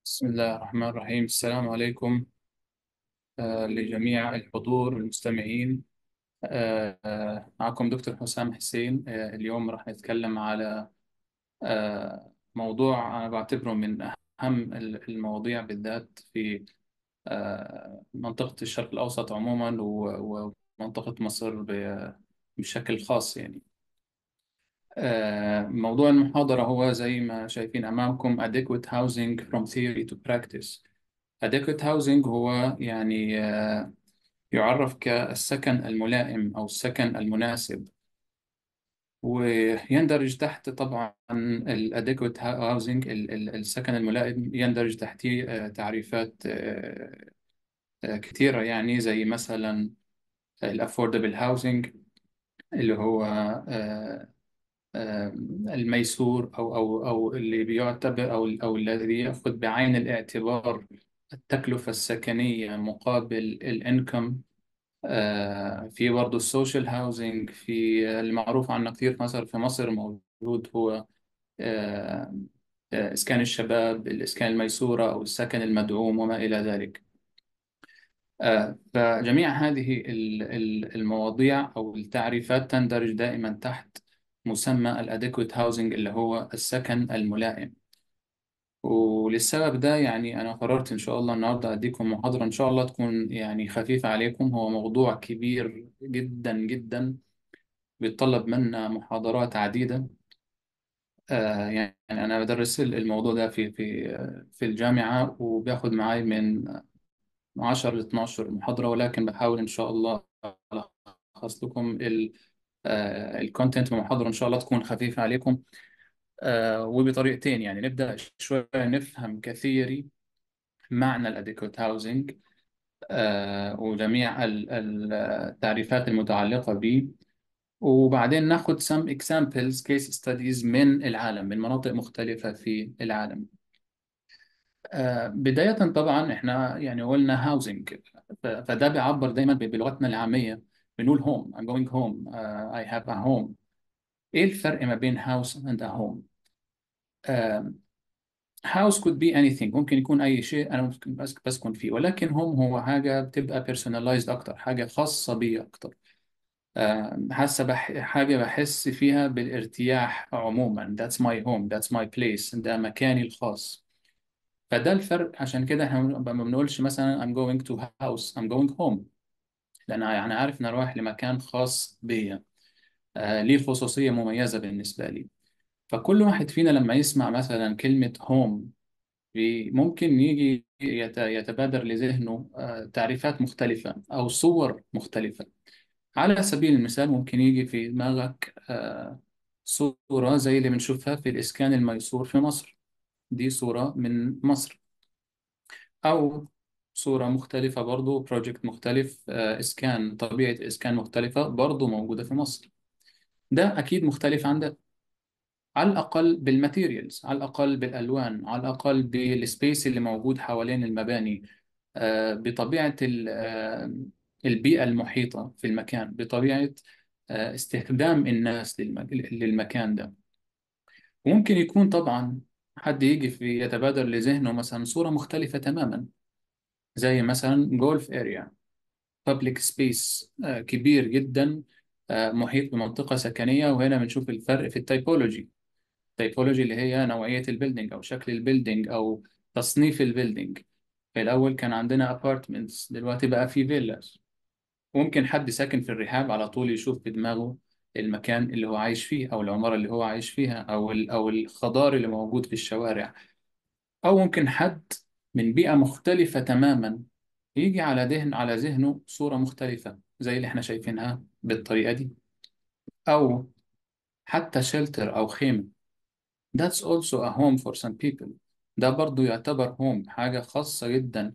بسم الله الرحمن الرحيم السلام عليكم آه، لجميع الحضور المستمعين آه، آه، معكم دكتور حسام حسين آه، اليوم راح نتكلم على آه، موضوع أنا بعتبره من أهم ال- المواضيع بالذات في آه، منطقة الشرق الأوسط عموما و- ومنطقة مصر ب- بشكل خاص يعني آه، موضوع المحاضرة هو زي ما شايفين أمامكم Adequate Housing from Theory to Practice adequate housing هو يعني آه، يعرف كالسكن الملائم أو السكن المناسب ويندرج تحت طبعا ال adequate housing ال- ال- السكن الملائم يندرج تحتيه آه، تعريفات آه، آه، كثيرة يعني زي مثلا ال affordable housing اللي هو آه، آه، الميسور أو أو أو اللي بيعتبر أو أو الذي يأخذ بعين الاعتبار التكلفة السكنية مقابل الانكم آه، في برضه السوشيال هاوزنج في المعروف عنه كثير في مصر في مصر موجود هو آه، آه، إسكان الشباب الإسكان الميسورة أو السكن المدعوم وما إلى ذلك آه، فجميع هذه ال- ال- المواضيع أو التعريفات تندرج دائما تحت مسمى الأديكويت هاوزنج اللي هو السكن الملائم وللسبب ده يعني أنا قررت إن شاء الله النهاردة أديكم محاضرة إن شاء الله تكون يعني خفيفة عليكم هو موضوع كبير جدا جدا بيتطلب منا محاضرات عديدة آه يعني أنا بدرس الموضوع ده في في في الجامعة وباخد معي من 10 ل 12 محاضرة ولكن بحاول إن شاء الله ألخص لكم الكونتنت المحاضرة إن شاء الله تكون خفيفة عليكم آه وبطريقتين يعني نبدأ شوية نفهم كثيري معنى الأديكوت هاوزنج آه وجميع ال- ال- التعريفات المتعلقة به وبعدين ناخد some examples case studies من العالم من مناطق مختلفة في العالم آه بداية طبعا احنا يعني قلنا housing ف- فده بيعبر دايما ب- بلغتنا العامية بنقول home I'm going home آه I have a home ايه الفرق ما بين house and a home آه house could be anything ممكن يكون أي شيء أنا ممكن بس بسكن فيه ولكن home هو حاجة بتبقى personalized أكتر حاجة خاصة بي أكتر آه، حاسة بح... حاجة بحس فيها بالارتياح عموما that's my home that's my place ده مكاني الخاص فده الفرق عشان كده احنا ما بنقولش مثلا I'm going to house I'm going home لأن يعني عارف إن أنا رايح لمكان خاص بيا آه ليه خصوصية مميزة بالنسبة لي فكل واحد فينا لما يسمع مثلا كلمة home بي- ممكن يجي يت- يتبادر لذهنه آه تعريفات مختلفة أو صور مختلفة على سبيل المثال ممكن يجي في دماغك آه، صورة زي اللي بنشوفها في الإسكان الميسور في مصر دي صورة من مصر أو صورة مختلفة برضو بروجكت مختلف آه، إسكان طبيعة إسكان مختلفة برضو موجودة في مصر ده أكيد مختلف عن ده على الأقل بالماتيريالز على الأقل بالألوان على الأقل بالسبيس اللي موجود حوالين المباني آه، بطبيعة ال- آه، البيئة المحيطة في المكان بطبيعة آه، استخدام الناس للم- للمكان ده وممكن يكون طبعا حد يجي في يتبادر لذهنه مثلا صورة مختلفة تماما زي مثلا جولف اريا بابليك سبيس كبير جدا آه، محيط بمنطقة سكنية وهنا بنشوف الفرق في التيبولوجي التيبولوجي اللي هي نوعية البيلدينج أو شكل البيلدينج أو تصنيف البيلدينج في الأول كان عندنا أبارتمنتس دلوقتي بقى في فيلاز ممكن حد ساكن في الرحاب على طول يشوف في دماغه المكان اللي هو عايش فيه أو العمارة اللي هو عايش فيها أو ال- أو الخضار اللي موجود في الشوارع أو ممكن حد من بيئة مختلفة تماما يجي على ذهن على ذهنه صورة مختلفة زي اللي احنا شايفينها بالطريقة دي أو حتى شلتر أو خيمة That's also a home for some people ده برضو يعتبر هوم حاجة خاصة جدا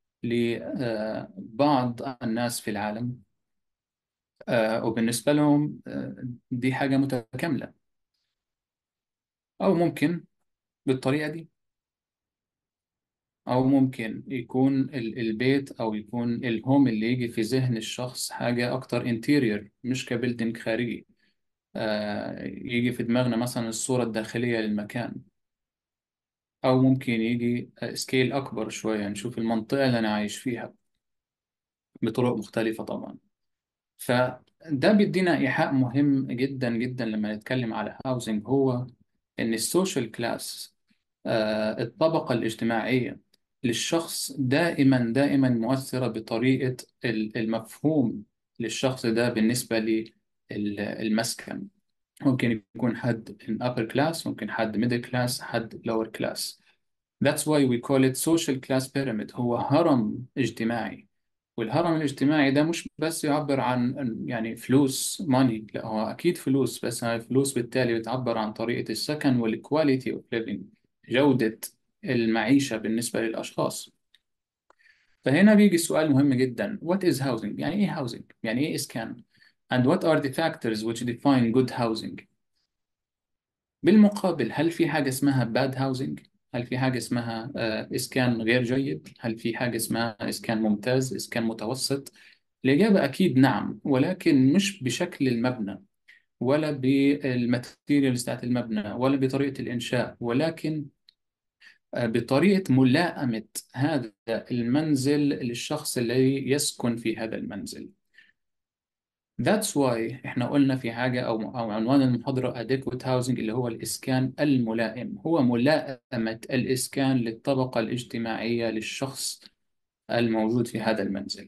لبعض الناس في العالم آه، وبالنسبة لهم آه، دي حاجة متكاملة أو ممكن بالطريقة دي أو ممكن يكون ال- البيت أو يكون الهوم اللي يجي في ذهن الشخص حاجة أكتر انتيريور مش كبيلدينج خارجي آه، يجي في دماغنا مثلا الصورة الداخلية للمكان أو ممكن يجي سكيل أكبر شوية نشوف المنطقة اللي أنا عايش فيها بطرق مختلفة طبعا فده بيدينا إيحاء مهم جدا جدا لما نتكلم على هاوزنج هو إن السوشيال كلاس الطبقة الاجتماعية للشخص دائما دائما مؤثرة بطريقة ال- المفهوم للشخص ده بالنسبة للمسكن ممكن يكون حد in upper class ممكن حد middle class حد lower class That's why we call it social class pyramid هو هرم اجتماعي والهرم الاجتماعي ده مش بس يعبر عن يعني فلوس ماني لا هو أكيد فلوس بس هاي الفلوس بالتالي بتعبر عن طريقة السكن والكواليتي اوف living جودة المعيشة بالنسبة للأشخاص فهنا بيجي سؤال مهم جدا What is housing؟ يعني إيه housing؟ يعني إيه إسكان؟ And what are the factors which define good housing؟ بالمقابل هل في حاجة اسمها bad housing؟ هل في حاجة اسمها آه، إسكان غير جيد؟ هل في حاجة اسمها إسكان ممتاز؟ إسكان متوسط؟ الإجابة أكيد نعم ولكن مش بشكل المبنى ولا بالماتيريالز بتاعت المبنى ولا بطريقة الإنشاء ولكن آه، بطريقة ملائمة هذا المنزل للشخص الذي يسكن في هذا المنزل That's why احنا قلنا في حاجة أو أو عنوان المحاضرة adequate housing اللي هو الإسكان الملائم هو ملائمة الإسكان للطبقة الاجتماعية للشخص الموجود في هذا المنزل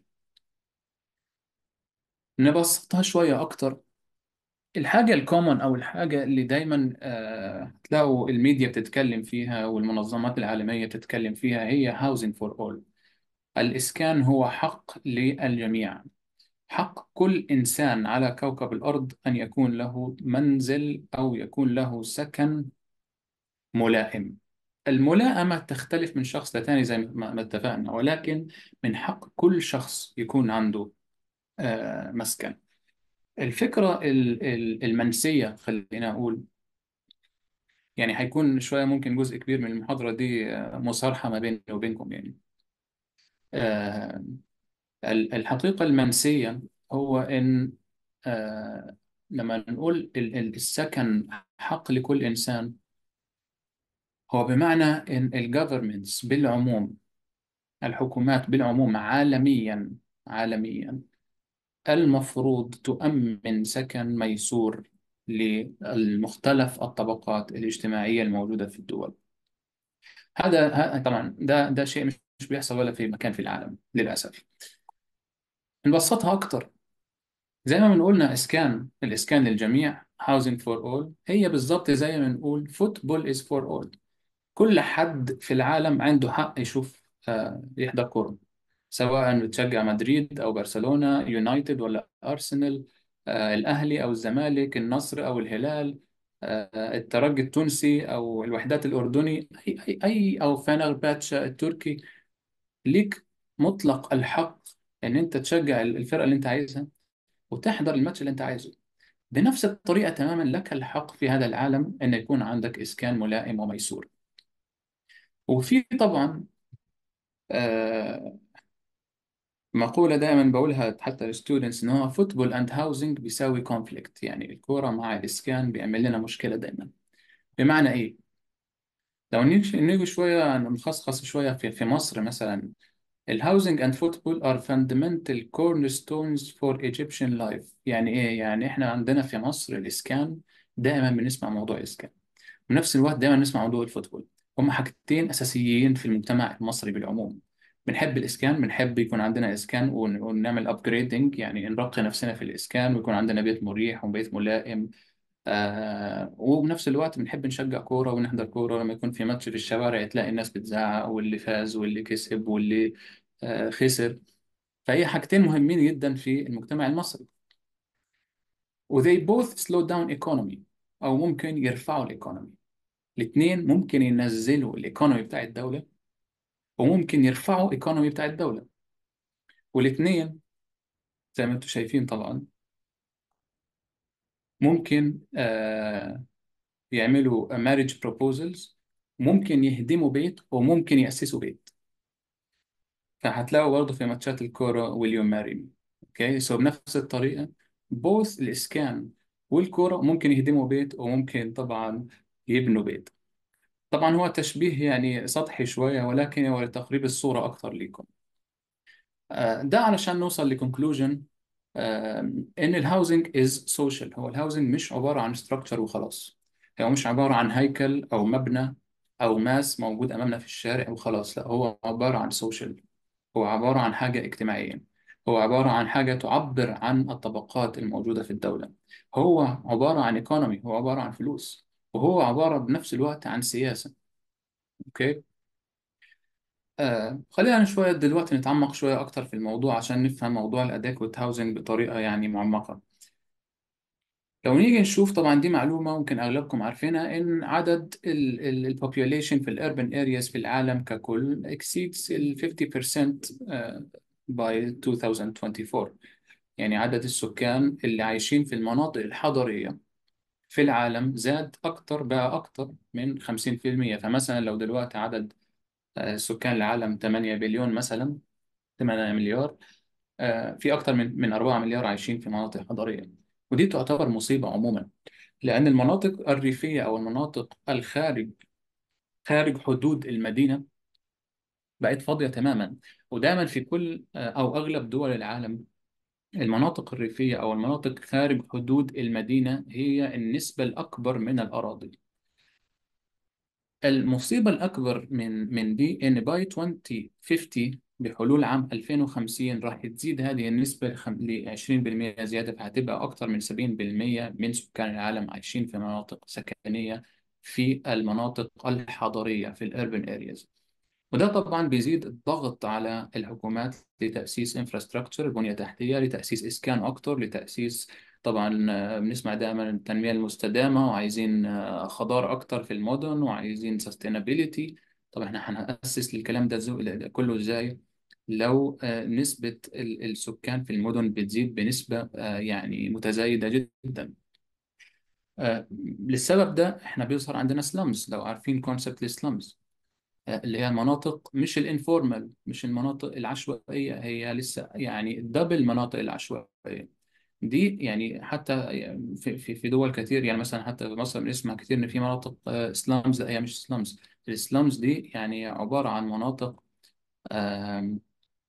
نبسطها شوية أكتر الحاجة الكومن أو الحاجة اللي دايما آه، تلاقوا الميديا بتتكلم فيها والمنظمات العالمية بتتكلم فيها هي housing for all الإسكان هو حق للجميع حق كل إنسان على كوكب الأرض أن يكون له منزل أو يكون له سكن ملائم الملائمة تختلف من شخص لتاني زي ما ما اتفقنا ولكن من حق كل شخص يكون عنده آه، مسكن الفكرة ال- ال- المنسية خلينا أقول يعني هيكون شوية ممكن جزء كبير من المحاضرة دي آه، مصارحة ما بيني وبينكم يعني آه، ال- الحقيقة المنسية هو إن آه، لما نقول ال- ال- السكن حق لكل إنسان هو بمعنى إن الجفرمنتس بالعموم الحكومات بالعموم عالميا عالميا المفروض تؤمن سكن ميسور للمختلف الطبقات الاجتماعية الموجودة في الدول هذا ه- طبعا ده ده شيء مش مش بيحصل ولا في مكان في العالم للأسف نبسطها أكتر زي ما بنقولنا إسكان الإسكان للجميع housing for all هي بالظبط زي ما بنقول football is for all كل حد في العالم عنده حق يشوف آه، يحضر كورة سواء بتشجع مدريد أو برشلونة يونايتد ولا أرسنال آه، الأهلي أو الزمالك النصر أو الهلال آه، الترجي التونسي أو الوحدات الأردني أي أي أي أو فنرباتشا التركي ليك مطلق الحق إن أنت تشجع الفرقة اللي أنت عايزها وتحضر الماتش اللي أنت عايزه بنفس الطريقة تماما لك الحق في هذا العالم أن يكون عندك إسكان ملائم وميسور وفي طبعا آه، مقولة دائما بقولها حتى للستودنتس إن هو فوتبول أند هاوزنج بيساوي كونفليكت يعني الكورة مع الإسكان بيعمل لنا مشكلة دائما بمعنى إيه؟ لو نيجي نيجي شوية نخصص شوية في في مصر مثلا الهاوزنج اند فوتبول ار fundamental cornerstones for Egyptian life يعني إيه؟ يعني إحنا عندنا في مصر الإسكان دائما بنسمع موضوع الإسكان ونفس الوقت دايما نسمع موضوع الفوتبول هما حاجتين أساسيين في المجتمع المصري بالعموم بنحب الإسكان بنحب يكون عندنا إسكان ون- ونعمل أبجريدنج يعني نرقي نفسنا في الإسكان ويكون عندنا بيت مريح وبيت ملائم آه وبنفس الوقت بنحب نشجع كورة ونحضر كورة لما يكون في ماتش في الشوارع تلاقي الناس بتزعق واللي فاز واللي كسب واللي آه خسر فهي حاجتين مهمين جدا في المجتمع المصري و they both slow down economy أو ممكن يرفعوا الإيكونومي الاثنين ممكن ينزلوا الايكونومي بتاع الدولة وممكن يرفعوا الايكونومي بتاع الدولة والاثنين زي ما انتم شايفين طبعا ممكن آه يعملوا marriage proposals ممكن يهدموا بيت وممكن يأسسوا بيت فهتلاقوا برضه في ماتشات الكورة will you marry me اوكي سو بنفس الطريقة both الإسكان والكورة ممكن يهدموا بيت وممكن طبعا يبنوا بيت طبعا هو تشبيه يعني سطحي شوية ولكن هو لتقريب الصورة أكثر لكم آه، ده علشان نوصل لكونكلوجن ان الهاوزنج از سوشيال هو الهاوزنج مش عباره عن ستراكشر وخلاص هو مش عباره عن هيكل او مبنى او ماس موجود امامنا في الشارع وخلاص لا هو عباره عن سوشيال هو عباره عن حاجه اجتماعيه هو عباره عن حاجه تعبر عن الطبقات الموجوده في الدوله هو عباره عن ايكونومي هو عباره عن فلوس وهو عباره بنفس الوقت عن سياسه اوكي آه خلينا شوية دلوقتي نتعمق شوية أكتر في الموضوع عشان نفهم موضوع الأداكوت هاوزنج بطريقة يعني معمقة لو نيجي نشوف طبعا دي معلومة ممكن أغلبكم عارفينها إن عدد البوبيوليشن في الأربن أرياز في العالم ككل exceeds ال 50% آه، by 2024 يعني عدد السكان اللي عايشين في المناطق الحضرية في العالم زاد أكتر بقى أكتر من 50% فمثلا لو دلوقتي عدد آه، سكان العالم 8 بليون مثلا 8 مليار آه، في أكثر من من 4 مليار عايشين في مناطق حضرية ودي تعتبر مصيبة عموما لأن المناطق الريفية أو المناطق الخارج خارج حدود المدينة بقت فاضية تماما ودائما في كل آه، أو أغلب دول العالم المناطق الريفية أو المناطق خارج حدود المدينة هي النسبة الأكبر من الأراضي المصيبة الأكبر من من دي إن باي 2050 بحلول عام 2050 راح تزيد هذه النسبة ل 20% زيادة فهتبقى أكثر من 70% من سكان العالم عايشين في مناطق سكنية في المناطق الحضرية في الأربن أرياز وده طبعا بيزيد الضغط على الحكومات لتأسيس انفراستراكشر البنية التحتية لتأسيس إسكان أكتر لتأسيس طبعا آه، بنسمع دائما التنمية المستدامة وعايزين آه، خضار أكتر في المدن وعايزين sustainability طب احنا هنأسس للكلام ده زو- ده كله إزاي لو آه، نسبة ال- السكان في المدن بتزيد بنسبة آه، يعني متزايدة جدا آه، للسبب ده احنا بيظهر عندنا سلامز لو عارفين كونسبت السلامز اللي هي المناطق مش الانفورمال مش المناطق العشوائية هي لسه يعني دبل المناطق العشوائية دي يعني حتى في في في دول كتير يعني مثلا حتى في مصر بنسمع كتير ان في مناطق سلامز لا هي مش سلامز السلامز دي يعني عبارة عن مناطق آم،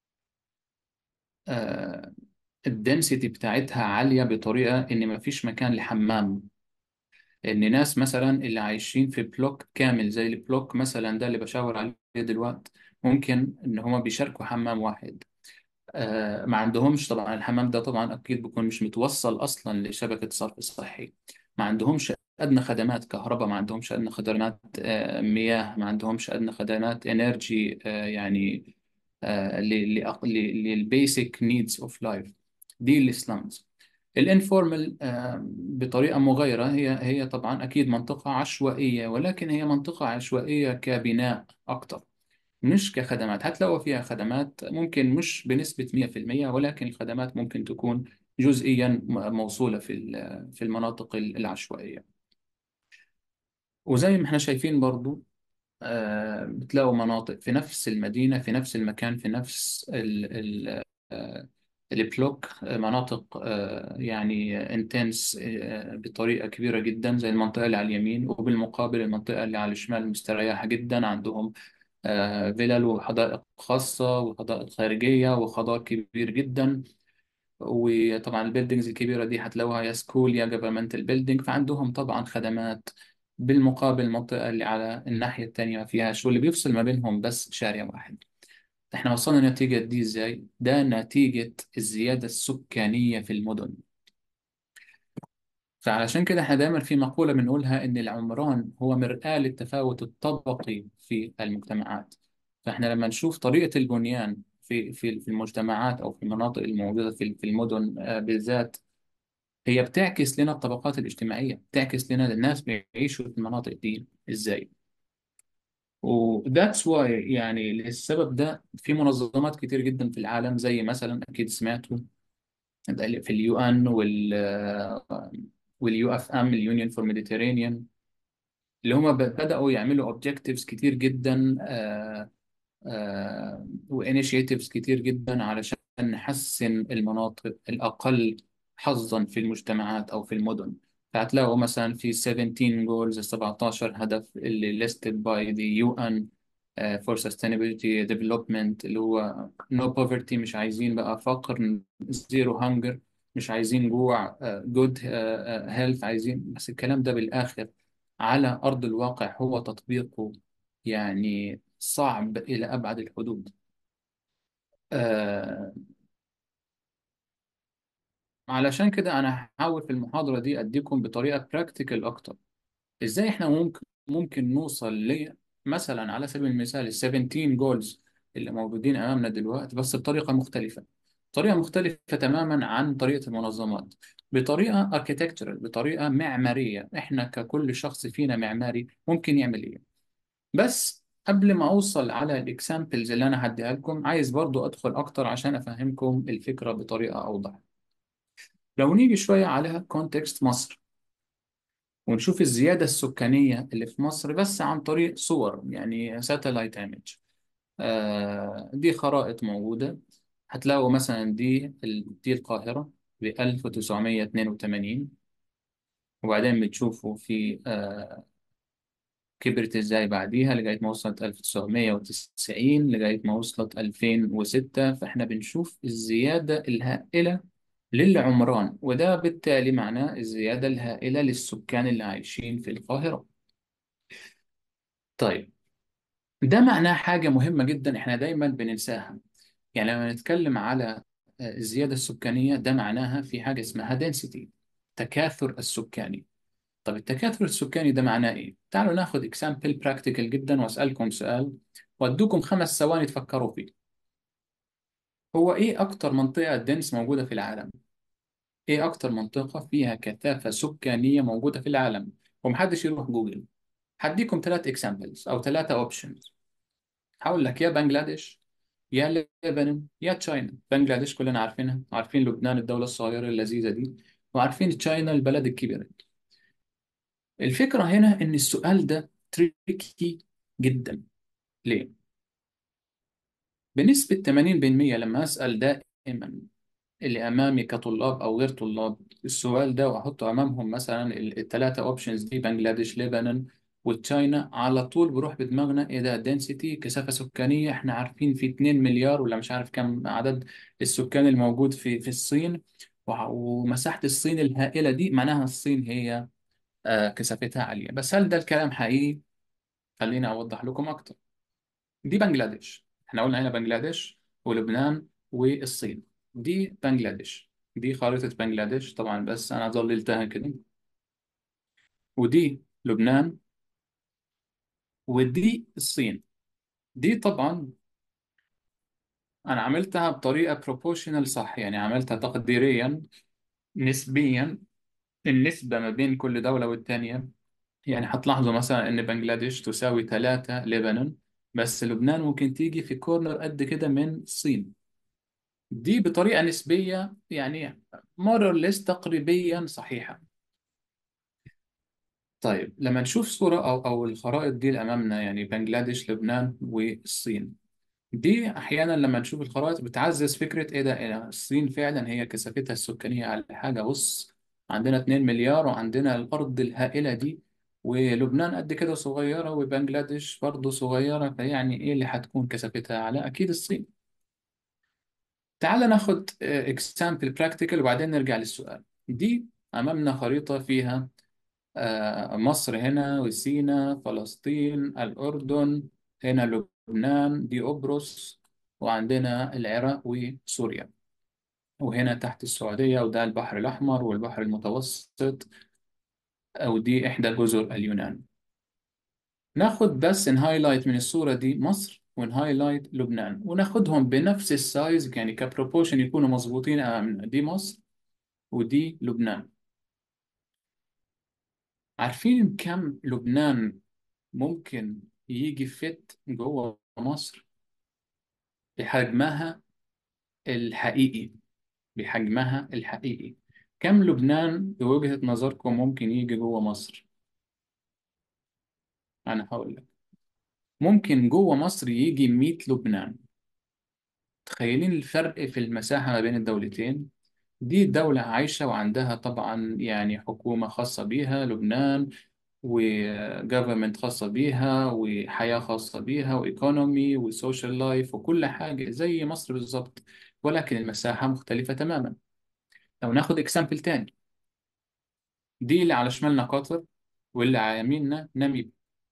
آه، الدنسيتي بتاعتها عالية بطريقة ان ما فيش مكان لحمام ان ناس مثلا اللي عايشين في بلوك كامل زي البلوك مثلا ده اللي بشاور عليه دلوقتي ممكن ان هما بيشاركوا حمام واحد آه ما عندهمش طبعا الحمام ده طبعا اكيد بيكون مش متوصل اصلا لشبكة صرف صحي ما عندهمش ادنى خدمات كهرباء ما عندهمش ادنى خدمات آه مياه ما عندهمش ادنى خدمات انرجي آه يعني للبيسك نيدز اوف لايف دي السلامز الانفورمال بطريقة مغايرة هي هي طبعا أكيد منطقة عشوائية ولكن هي منطقة عشوائية كبناء أكتر مش كخدمات هتلاقوا فيها خدمات ممكن مش بنسبة 100% ولكن الخدمات ممكن تكون جزئيا م- موصولة في ال- في المناطق العشوائية وزي ما احنا شايفين برضو آه، بتلاقوا مناطق في نفس المدينة في نفس المكان في نفس ال ال آه، البلوك آه، مناطق آه، يعني انتنس بطريقة كبيرة جدا زي المنطقة اللي على اليمين وبالمقابل المنطقة اللي على الشمال مستريحة جدا عندهم آه، فيلل وحدائق خاصة وحدائق خارجية وخضار كبير جدا وطبعا البيلدينجز الكبيرة دي هتلاقوها يا سكول يا جفرمنتال بيلدينج فعندهم طبعا خدمات بالمقابل المنطقة اللي على الناحية التانية ما فيهاش واللي بيفصل ما بينهم بس شارع واحد احنا وصلنا للنتيجة دي ازاي؟ ده نتيجة الزيادة السكانية في المدن فعلشان كده احنا دايما في مقولة بنقولها ان العمران هو مرآة للتفاوت الطبقي في المجتمعات فاحنا لما نشوف طريقة البنيان في في في المجتمعات او في المناطق الموجودة في في المدن آه، بالذات هي بتعكس لنا الطبقات الاجتماعية بتعكس لنا الناس بيعيشوا في المناطق دي ازاي وذاتس واي يعني للسبب ده في منظمات كتير جدا في العالم زي مثلا اكيد سمعتوا في اليو ان وال واليو اف ام اليونيون فور ميديتيرينيان اللي هم بدأوا يعملوا اوبجكتيفز كتير جدا وانيشيتيفز كتير جدا علشان نحسن المناطق الأقل حظا في المجتمعات أو في المدن فهتلاقوا مثلا في 17 جولز 17 هدف اللي listed by the UN uh, for Sustainability Development اللي هو no poverty مش عايزين بقى فقر zero hunger مش عايزين جوع uh, good uh, uh, health عايزين بس الكلام ده بالآخر على أرض الواقع هو تطبيقه يعني صعب إلى أبعد الحدود آه علشان كده أنا هحاول في المحاضرة دي أديكم بطريقة براكتيكال أكتر ازاي احنا ممكن ممكن نوصل ل مثلا على سبيل المثال ال 17 جولز اللي موجودين امامنا دلوقتي بس بطريقه مختلفه طريقه مختلفه تماما عن طريقه المنظمات بطريقه اركيتكتشرال بطريقه معماريه احنا ككل شخص فينا معماري ممكن يعمل ايه بس قبل ما اوصل على الاكسامبلز اللي انا هديها لكم عايز برضو ادخل اكتر عشان افهمكم الفكره بطريقه اوضح لو نيجي شويه على كونتكست مصر ونشوف الزيادة السكانية اللي في مصر بس عن طريق صور يعني ساتلايت ايمج آه دي خرائط موجودة هتلاقوا مثلا دي ال- دي القاهرة ب 1982 وبعدين بتشوفوا في آه كبرت ازاي بعديها لغاية ما وصلت 1990 لغاية ما وصلت 2006 فاحنا بنشوف الزيادة الهائلة للعمران وده بالتالي معناه الزيادة الهائلة للسكان اللي عايشين في القاهرة طيب ده معناه حاجة مهمة جدا احنا دايما بننساها يعني لما نتكلم على آه، الزيادة السكانية ده معناها في حاجة اسمها density تكاثر السكاني طب التكاثر السكاني ده معناه ايه؟ تعالوا ناخد example practical جدا واسألكم سؤال وادوكم خمس ثواني تفكروا فيه هو ايه اكتر منطقة دنس موجودة في العالم؟ ايه اكتر منطقة فيها كثافة سكانية موجودة في العالم؟ ومحدش يروح جوجل هديكم ثلاث examples او ثلاثة options هقول لك يا بنجلاديش يا لبنان يا تشاينا بنجلاديش كلنا عارفينها عارفين لبنان الدولة الصغيرة اللذيذة دي وعارفين تشاينا البلد الكبيرة الفكرة هنا إن السؤال ده تريكي جدا ليه؟ بنسبة 80% لما أسأل دائما اللي أمامي كطلاب أو غير طلاب السؤال ده وأحطه أمامهم مثلا الثلاثة أوبشنز دي بنجلاديش لبنان وتشاينا على طول بروح بدماغنا إيه ده دنسيتي كثافة سكانية إحنا عارفين في 2 مليار ولا مش عارف كم عدد السكان الموجود في في الصين وع- ومساحة الصين الهائلة دي معناها الصين هي آه، كثافتها عالية بس هل ده الكلام حقيقي؟ خليني أوضح لكم أكتر دي بنجلاديش احنا قلنا هنا بنجلاديش ولبنان والصين دي بنجلاديش دي خريطة بنجلاديش طبعا بس أنا ظللتها كده ودي لبنان ودي الصين دي طبعا أنا عملتها بطريقة بروبوشنال صح يعني عملتها تقديريا نسبيا النسبة ما بين كل دولة والتانية يعني هتلاحظوا مثلا إن بنجلاديش تساوي ثلاثة لبنان بس لبنان ممكن تيجي في كورنر قد كده من الصين دي بطريقة نسبية يعني more or less تقريبيا صحيحة طيب لما نشوف صورة أو أو الخرائط دي اللي أمامنا يعني بنجلاديش لبنان والصين دي أحيانا لما نشوف الخرائط بتعزز فكرة إيه ده إيه ده الصين فعلا هي كثافتها السكانية على حاجة بص عندنا 2 مليار وعندنا الأرض الهائلة دي ولبنان قد كده صغيرة وبنجلاديش برضه صغيرة فيعني إيه اللي هتكون كثافتها على أكيد الصين تعال ناخد اكزامبل براكتيكال وبعدين نرجع للسؤال دي أمامنا خريطة فيها آه، مصر هنا وسيناء فلسطين الأردن هنا لبنان دي قبرص وعندنا العراق وسوريا وهنا تحت السعودية وده البحر الأحمر والبحر المتوسط ودي إحدى جزر اليونان ناخد بس نهايلايت من الصورة دي مصر ونهايلايت لبنان وناخدهم بنفس السايز يعني كبروبوشن يكونوا مظبوطين أمامنا دي مصر ودي لبنان عارفين كم لبنان ممكن يجي فت جوه مصر بحجمها الحقيقي بحجمها الحقيقي كم لبنان بوجهة نظركم ممكن يجي جوه مصر أنا هقول لك ممكن جوه مصر يجي 100 لبنان تخيلين الفرق في المساحة ما بين الدولتين دي دولة عايشة وعندها طبعا يعني حكومة خاصة بيها لبنان وجفرمنت خاصة بيها وحياة خاصة بيها وإيكونومي وسوشيال لايف وكل حاجة زي مصر بالضبط ولكن المساحة مختلفة تماما لو ناخد اكزامبل تاني دي اللي على شمالنا قطر واللي على يميننا ناميبيا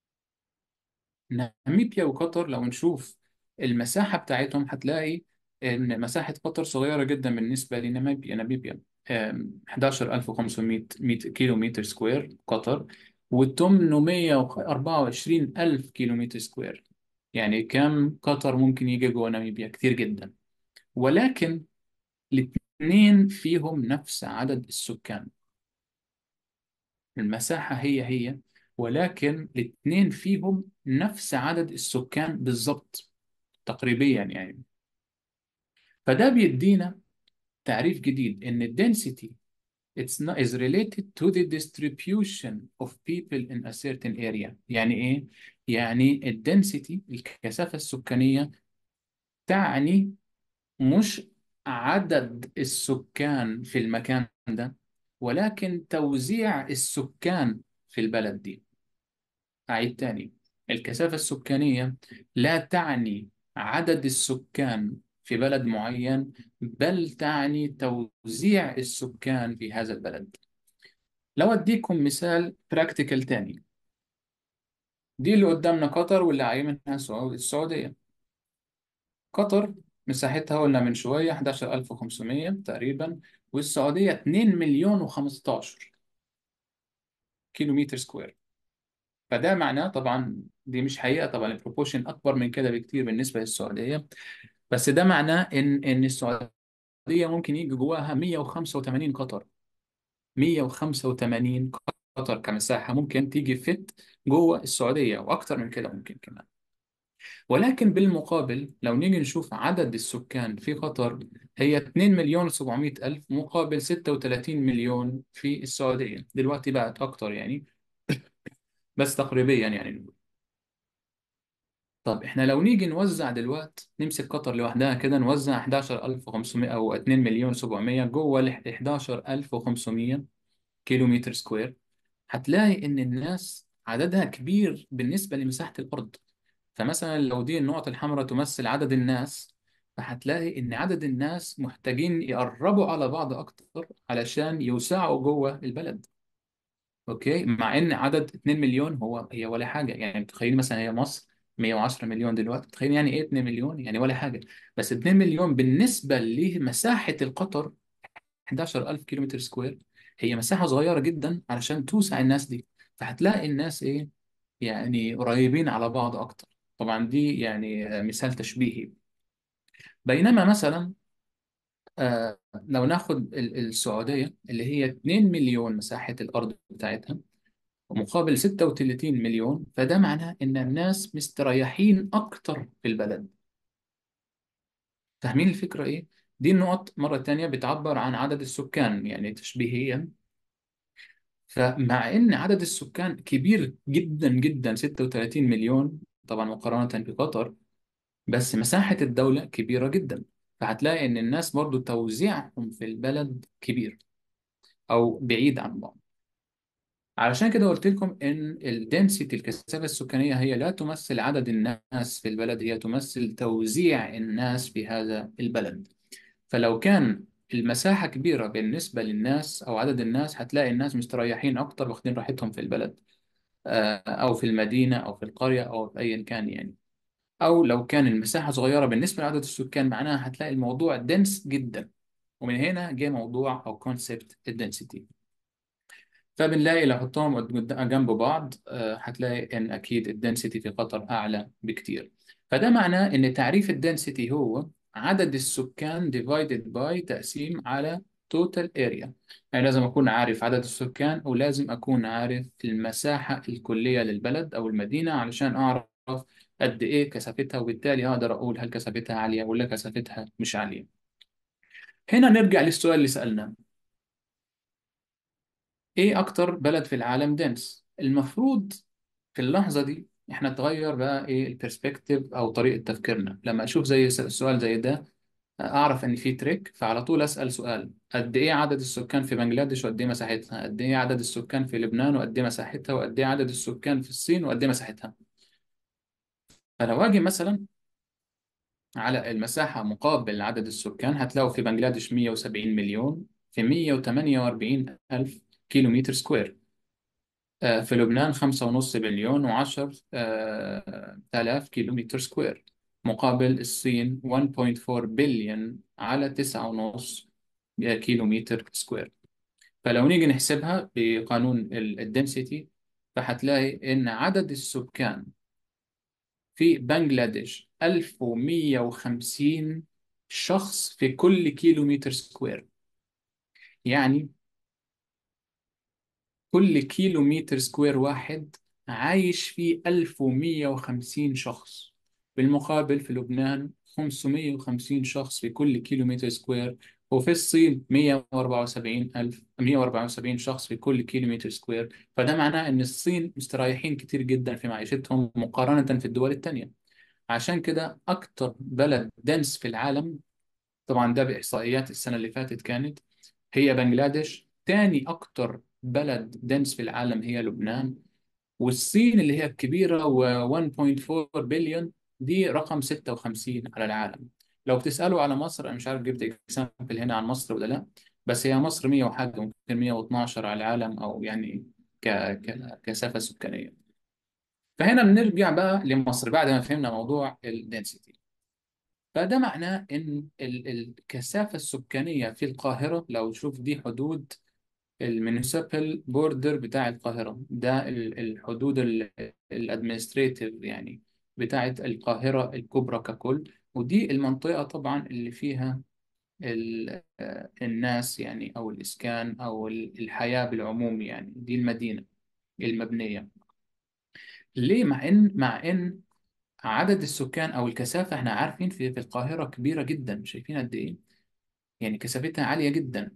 ناميبيا وقطر لو نشوف المساحة بتاعتهم هتلاقي إن مساحة قطر صغيرة جدا بالنسبة لناميبيا ناميبيا آم، 11500 ميت- كيلو متر سكوير قطر و 824 ألف كيلو متر سكوير يعني كم قطر ممكن يجي جوه ناميبيا كتير جدا ولكن الاثنين فيهم نفس عدد السكان المساحة هي هي ولكن الاثنين فيهم نفس عدد السكان بالضبط تقريبيا يعني فده بيدينا تعريف جديد ان ال density it's not is related to the distribution of people in a certain area يعني ايه يعني ال density الكثافة السكانية تعني مش عدد السكان في المكان ده ولكن توزيع السكان في البلد دي أعيد تاني الكثافة السكانية لا تعني عدد السكان في بلد معين بل تعني توزيع السكان في هذا البلد لو أديكم مثال براكتيكال تاني دي اللي قدامنا قطر واللي عايمنها سعود- السعودية قطر مساحتها قلنا من شوية 11500 تقريبا والسعودية 2 مليون و15 كيلو متر سكوير فده معناه طبعا دي مش حقيقة طبعا البروبورشن أكبر من كده بكتير بالنسبة للسعودية بس ده معناه إن إن السعودية ممكن يجي جواها 185 قطر 185 قطر كمساحة ممكن تيجي فت جوه السعودية وأكتر من كده ممكن كمان ولكن بالمقابل لو نيجي نشوف عدد السكان في قطر هي 2 مليون و700 ألف مقابل 36 مليون في السعودية دلوقتي بقت أكتر يعني بس تقريبيا يعني نقول طب احنا لو نيجي نوزع دلوقتي نمسك قطر لوحدها كده نوزع 11500 او 2 مليون 700 جوه ال 11500 كيلو متر سكوير هتلاقي ان الناس عددها كبير بالنسبة لمساحة الارض فمثلا لو دي النقط الحمراء تمثل عدد الناس فهتلاقي ان عدد الناس محتاجين يقربوا على بعض اكتر علشان يوسعوا جوه البلد اوكي مع ان عدد 2 مليون هو هي ولا حاجه يعني تخيل مثلا هي مصر 110 مليون دلوقتي تخيل يعني ايه 2 مليون يعني ولا حاجه بس 2 مليون بالنسبه لمساحه القطر 11000 كيلو متر سكوير هي مساحه صغيره جدا علشان توسع الناس دي فهتلاقي الناس ايه يعني قريبين على بعض اكتر طبعا دي يعني آه، مثال تشبيهي بينما مثلا آه لو ناخد ال- السعوديه اللي هي 2 مليون مساحه الارض بتاعتها ومقابل 36 مليون فده معناه إن الناس مستريحين أكتر في البلد فاهمين الفكرة إيه؟ دي النقط مرة تانية بتعبر عن عدد السكان يعني تشبيهيا فمع إن عدد السكان كبير جدا جدا 36 مليون طبعا مقارنة بقطر بس مساحة الدولة كبيرة جدا فهتلاقي إن الناس برضو توزيعهم في البلد كبير أو بعيد عن بعض علشان كده قلت لكم ان الدنسيتي الكثافه السكانيه هي لا تمثل عدد الناس في البلد هي تمثل توزيع الناس في هذا البلد فلو كان المساحه كبيره بالنسبه للناس او عدد الناس هتلاقي الناس مستريحين اكتر واخدين راحتهم في البلد آه، او في المدينه او في القريه او في ايا كان يعني او لو كان المساحه صغيره بالنسبه لعدد السكان معناها هتلاقي الموضوع دنس جدا ومن هنا جه موضوع او كونسبت الدنسيتي فبنلاقي لو حطهم قد- جنب بعض آه، هتلاقي ان اكيد الدنسيتي في قطر اعلى بكتير فده معناه ان تعريف الدنسيتي هو عدد السكان divided by تقسيم على total area يعني لازم اكون عارف عدد السكان ولازم اكون عارف المساحة الكلية للبلد او المدينة علشان اعرف قد ايه كثافتها وبالتالي اقدر اقول هل كثافتها عالية ولا كثافتها مش عالية هنا نرجع للسؤال اللي سألناه ايه اكتر بلد في العالم دنس المفروض في اللحظة دي احنا تغير بقى ايه البرسبكتيف او طريقة تفكيرنا لما اشوف زي س- سؤال زي ده اعرف ان في تريك فعلى طول اسال سؤال قد ايه عدد السكان في بنجلاديش وقد ايه مساحتها قد ايه عدد السكان في لبنان وقد ايه مساحتها وقد ايه عدد السكان في الصين وقد ايه مساحتها فلو اجي مثلا على المساحة مقابل عدد السكان هتلاقوا في بنجلاديش 170 مليون في 148 ألف كيلو متر سكوير آه، في لبنان 5.5 بليون و10 آلاف كيلو متر سكوير مقابل الصين 1.4 بليون على 9.5 كيلو متر سكوير فلو نيجي نحسبها بقانون الدنسيتي فهتلاقي إن عدد السكان في بنجلاديش 1150 شخص في كل كيلو متر سكوير يعني كل كيلو متر سكوير واحد عايش فيه 1150 شخص بالمقابل في لبنان 550 شخص في كل كيلو متر سكوير وفي الصين 174 ألف 174 شخص في كل كيلو متر سكوير فده معناه إن الصين مستريحين كتير جدا في معيشتهم مقارنة في الدول التانية عشان كده أكتر بلد دنس في العالم طبعا ده بإحصائيات السنة اللي فاتت كانت هي بنجلاديش تاني أكتر بلد دنس في العالم هي لبنان والصين اللي هي الكبيرة و 1.4 بليون دي رقم 56 على العالم لو بتسألوا على مصر أنا مش عارف جبت اكزامبل هنا عن مصر ولا لا بس هي مصر 100 وحاجة ممكن 112 على العالم أو يعني ك... ك... كثافة سكانية فهنا بنرجع بقى لمصر بعد ما فهمنا موضوع الدنسيتي فده معناه ان ال- الكثافه السكانيه في القاهره لو تشوف دي حدود الميونيسيبال بوردر بتاع القاهره ده ال- الحدود الادمنستريتيف يعني بتاعت القاهره الكبرى ككل ودي المنطقه طبعا اللي فيها ال- آه، الناس يعني او الاسكان او ال- الحياه بالعموم يعني دي المدينه المبنيه ليه مع ان مع ان عدد السكان او الكثافه احنا عارفين في في القاهره كبيره جدا شايفين قد ايه يعني كثافتها عاليه جدا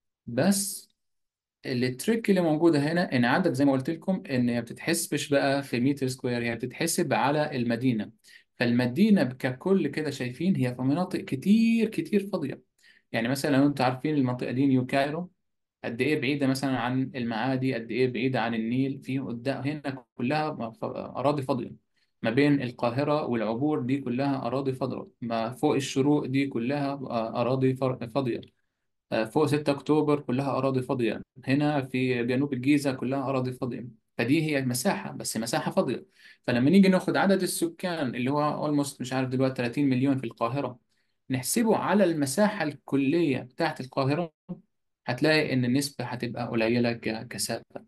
بس التريك اللي موجوده هنا ان عدد زي ما قلت لكم ان هي بتتحسبش بقى في متر سكوير هي بتتحسب على المدينه فالمدينه ككل كده شايفين هي في مناطق كتير كتير فاضيه يعني مثلا لو انتم عارفين المنطقه دي نيو كايرو قد ايه بعيده مثلا عن المعادي قد ايه بعيده عن النيل في قدام هنا كلها ف- اراضي فاضيه ما بين القاهره والعبور دي كلها اراضي فاضيه ما فوق الشروق دي كلها آه، اراضي فر- فاضيه آه، فوق 6 اكتوبر كلها اراضي فاضيه هنا في جنوب الجيزه كلها اراضي فاضيه فدي هي مساحه بس مساحه فاضيه فلما نيجي ناخد عدد السكان اللي هو اولموست مش عارف دلوقتي 30 مليون في القاهره نحسبه على المساحه الكليه بتاعت القاهره هتلاقي إن النسبة هتبقى قليلة ك- كثافة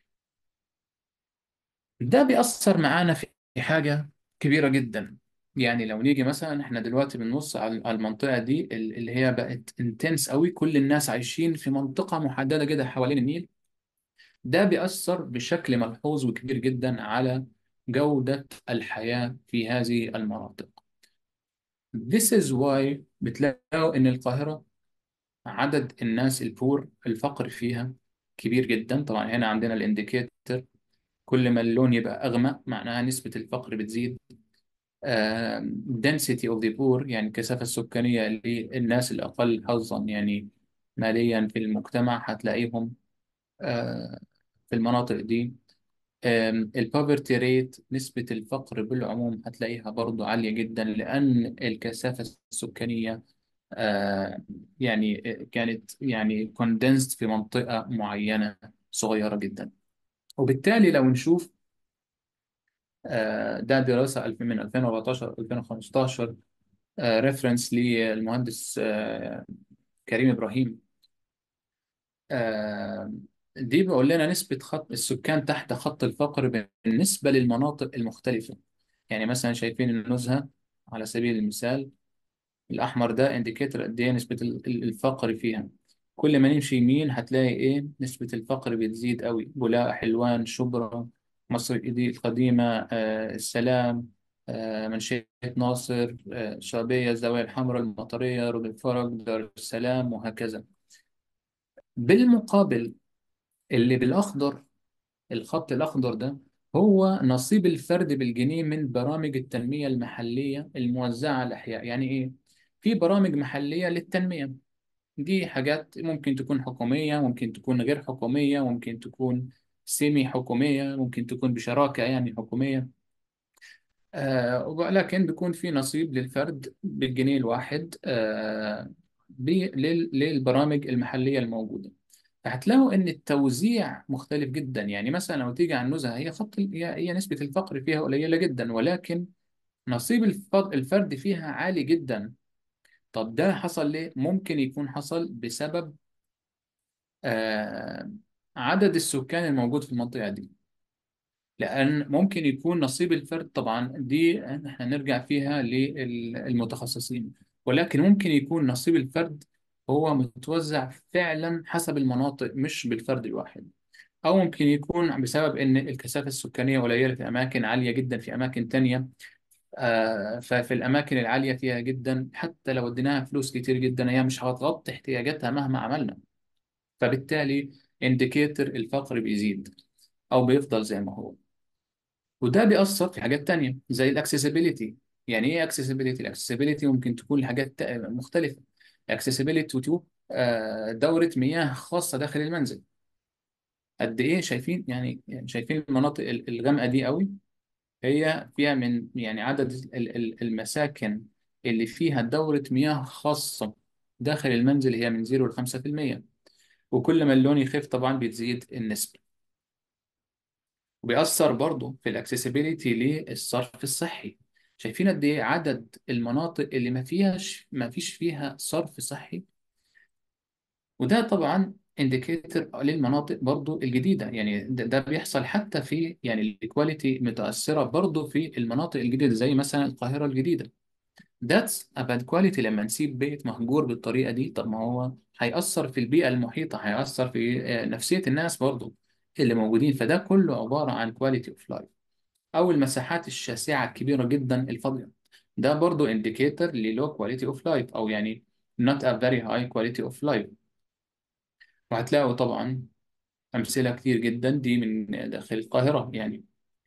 ده بيأثر معانا في حاجة كبيرة جدا يعني لو نيجي مثلا احنا دلوقتي بنبص على على المنطقة دي ال- اللي هي بقت انتنس قوي كل الناس عايشين في منطقة محددة كده حوالين النيل ده بيأثر بشكل ملحوظ وكبير جدا على جودة الحياة في هذه المناطق This is why بتلاقوا إن القاهرة عدد الناس البور الفقر فيها كبير جدا طبعا هنا عندنا الانديكيتور كل ما اللون يبقى أغمق معناها نسبة الفقر بتزيد آه، density of the poor يعني الكثافة السكانية للناس الأقل حظا يعني ماليا في المجتمع هتلاقيهم آه، في المناطق دي البوفرتي ريت نسبة الفقر بالعموم هتلاقيها برضو عالية جدا لأن الكثافة السكانية آه، يعني كانت يعني condensed في منطقة معينة صغيرة جدا وبالتالي لو نشوف آه، ده دراسة الف- من 2014 2015 ريفرنس للمهندس آه، كريم إبراهيم آه، دي بيقول لنا نسبة خط السكان تحت خط الفقر بالنسبة للمناطق المختلفة يعني مثلا شايفين النزهة على سبيل المثال الأحمر ده انديكيتور قد إيه نسبة ال- ال- الفقر فيها كل ما نمشي يمين هتلاقي إيه نسبة الفقر بتزيد قوي بولاق حلوان شبرا مصر الجديدة القديمة آه السلام آه منشية ناصر آه الشعبية الزاوية الحمراء المطرية رود الفرج دار السلام وهكذا بالمقابل اللي بالأخضر الخط الأخضر ده هو نصيب الفرد بالجنيه من برامج التنمية المحلية الموزعة على الأحياء يعني إيه؟ في برامج محلية للتنمية دي حاجات ممكن تكون حكومية ممكن تكون غير حكومية ممكن تكون سيمي حكومية ممكن تكون بشراكة يعني حكومية آه ولكن بيكون في نصيب للفرد بالجنيه الواحد آه بي- لل- للبرامج المحلية الموجودة فهتلاقوا إن التوزيع مختلف جدا يعني مثلا لو تيجي على النزهة هي خط ال- هي هي نسبة الفقر فيها قليلة جدا ولكن نصيب الف- الفرد فيها عالي جدا طب ده حصل ليه؟ ممكن يكون حصل بسبب آه عدد السكان الموجود في المنطقة دي لأن ممكن يكون نصيب الفرد طبعا دي احنا نرجع فيها للمتخصصين ولكن ممكن يكون نصيب الفرد هو متوزع فعلا حسب المناطق مش بالفرد الواحد أو ممكن يكون بسبب إن الكثافة السكانية قليلة في أماكن عالية جدا في أماكن تانية آه، ففي الأماكن العالية فيها جدا حتى لو اديناها فلوس كتير جدا هي مش هتغطي احتياجاتها مهما عملنا فبالتالي انديكيتور الفقر بيزيد أو بيفضل زي ما هو وده بيأثر في حاجات تانية زي الاكسسبيليتي يعني ايه اكسسبيليتي الاكسسبيليتي ممكن تكون لحاجات تا- مختلفة اكسسبيليتي تو آه، دورة مياه خاصة داخل المنزل قد ايه شايفين يعني يعني شايفين المناطق ال- الغامقة دي قوي هي فيها من يعني عدد ال- ال- المساكن اللي فيها دورة مياه خاصة داخل المنزل هي من 0 ل 5% وكل ما اللون يخف طبعا بتزيد النسبة وبيأثر برضه في الاكسسبيليتي للصرف الصحي شايفين قد ايه عدد المناطق اللي ما فيهاش ما فيش فيها صرف صحي وده طبعا انديكيتور للمناطق برضه الجديده يعني ده, ده بيحصل حتى في يعني الكواليتي متأثره برضه في المناطق الجديده زي مثلا القاهره الجديده That's a bad quality لما نسيب بيت مهجور بالطريقه دي طب ما هو هيأثر في البيئه المحيطه هيأثر في آه، نفسيه الناس برضه اللي موجودين فده كله عباره عن quality of life أو المساحات الشاسعة الكبيرة جدا الفاضية ده برضو indicator ل low quality of life أو يعني not a very high quality of life وهتلاقوا طبعا أمثلة كتير جدا دي من داخل القاهرة يعني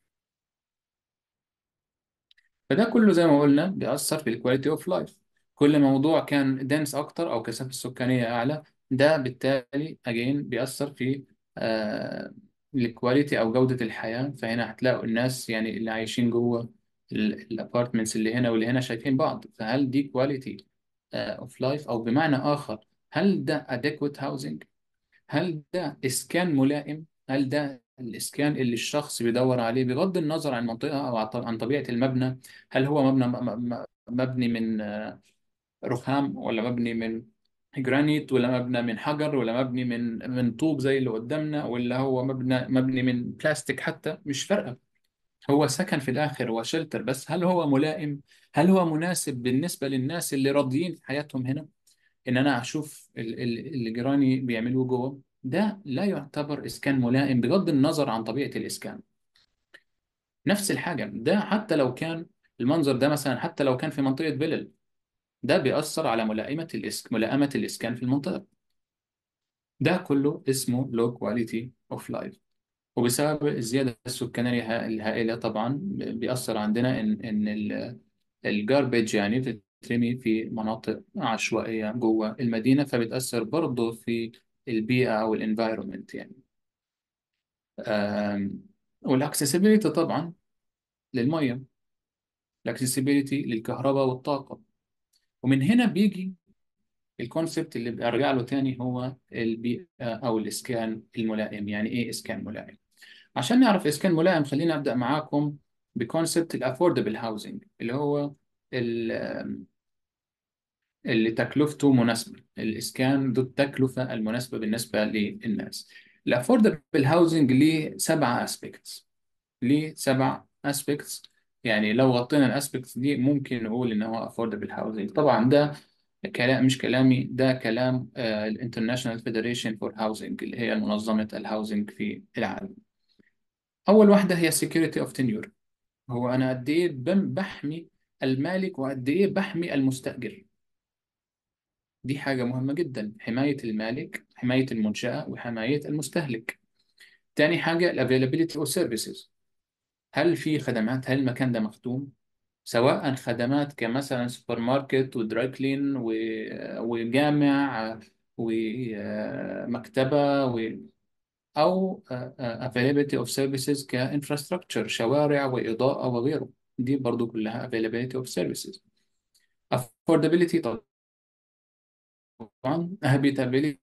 فده كله زي ما قلنا بيأثر في الكواليتي اوف لايف كل موضوع كان دنس اكتر او كثافه السكانيه اعلى ده بالتالي اجين بيأثر في آه الكواليتي او جوده الحياه فهنا هتلاقوا الناس يعني اللي عايشين جوه الابارتمنتس اللي هنا واللي هنا شايفين بعض فهل دي كواليتي اوف لايف او بمعنى اخر هل ده adequate housing هل ده إسكان ملائم؟ هل ده الإسكان اللي الشخص بيدور عليه بغض النظر عن المنطقة أو عن عن طبيعة المبنى؟ هل هو مبنى م- م- مبني من آه، رخام ولا مبني من جرانيت ولا مبنى من حجر ولا مبني من من طوب زي اللي قدامنا ولا هو مبنى مبني من بلاستيك حتى مش فارقة هو سكن في الآخر هو شلتر بس هل هو ملائم؟ هل هو مناسب بالنسبة للناس اللي راضيين في حياتهم هنا؟ ان انا اشوف ال- ال- اللي جيراني بيعملوه جوه ده لا يعتبر اسكان ملائم بغض النظر عن طبيعة الاسكان نفس الحاجة ده حتى لو كان المنظر ده مثلا حتى لو كان في منطقة فيلل ده بيأثر على ملائمة الإسك... ملائمة الإسكان في المنطقة ده كله اسمه low quality of life وبسبب الزيادة السكانية الها- الهائلة طبعا بيأثر عندنا إن إن ال- الجاربيج يعني بتترمي في مناطق عشوائية جوه المدينة فبتأثر برضه في البيئة أو الانفايرومنت يعني والأكسسبيليتي طبعا للمية الأكسسبيليتي للكهرباء والطاقة ومن هنا بيجي الكونسبت اللي برجع له تاني هو البيئة أو الإسكان الملائم يعني إيه إسكان ملائم عشان نعرف إسكان ملائم خلينا أبدأ معاكم بكونسبت الأفوردبل هاوزنج اللي هو ال- اللي تكلفته مناسبة الإسكان ذو التكلفة المناسبة بالنسبة للناس الأفوردبل هاوزنج ليه سبعة أسبيكتس ليه سبع أسبيكتس يعني لو غطينا الأسبيكتس دي ممكن نقول إن هو أفوردبل هاوزنج طبعا ده كلام مش كلامي ده كلام الانترناشونال فيدريشن فور هاوزنج اللي هي منظمة الهاوزنج في العالم أول واحدة هي security of tenure هو أنا قد إيه بم- بحمي المالك وقد إيه بحمي المستأجر دي حاجة مهمة جدا حماية المالك حماية المنشأة وحماية المستهلك تاني حاجة ال availability of services هل في خدمات هل المكان ده مخدوم سواء خدمات كمثلا سوبر ماركت ودراي كلين و- وجامع ومكتبة و أو آه، آه، availability of services كinfrastructure شوارع وإضاءة وغيره دي برضو كلها availability of services affordability طبعا habitability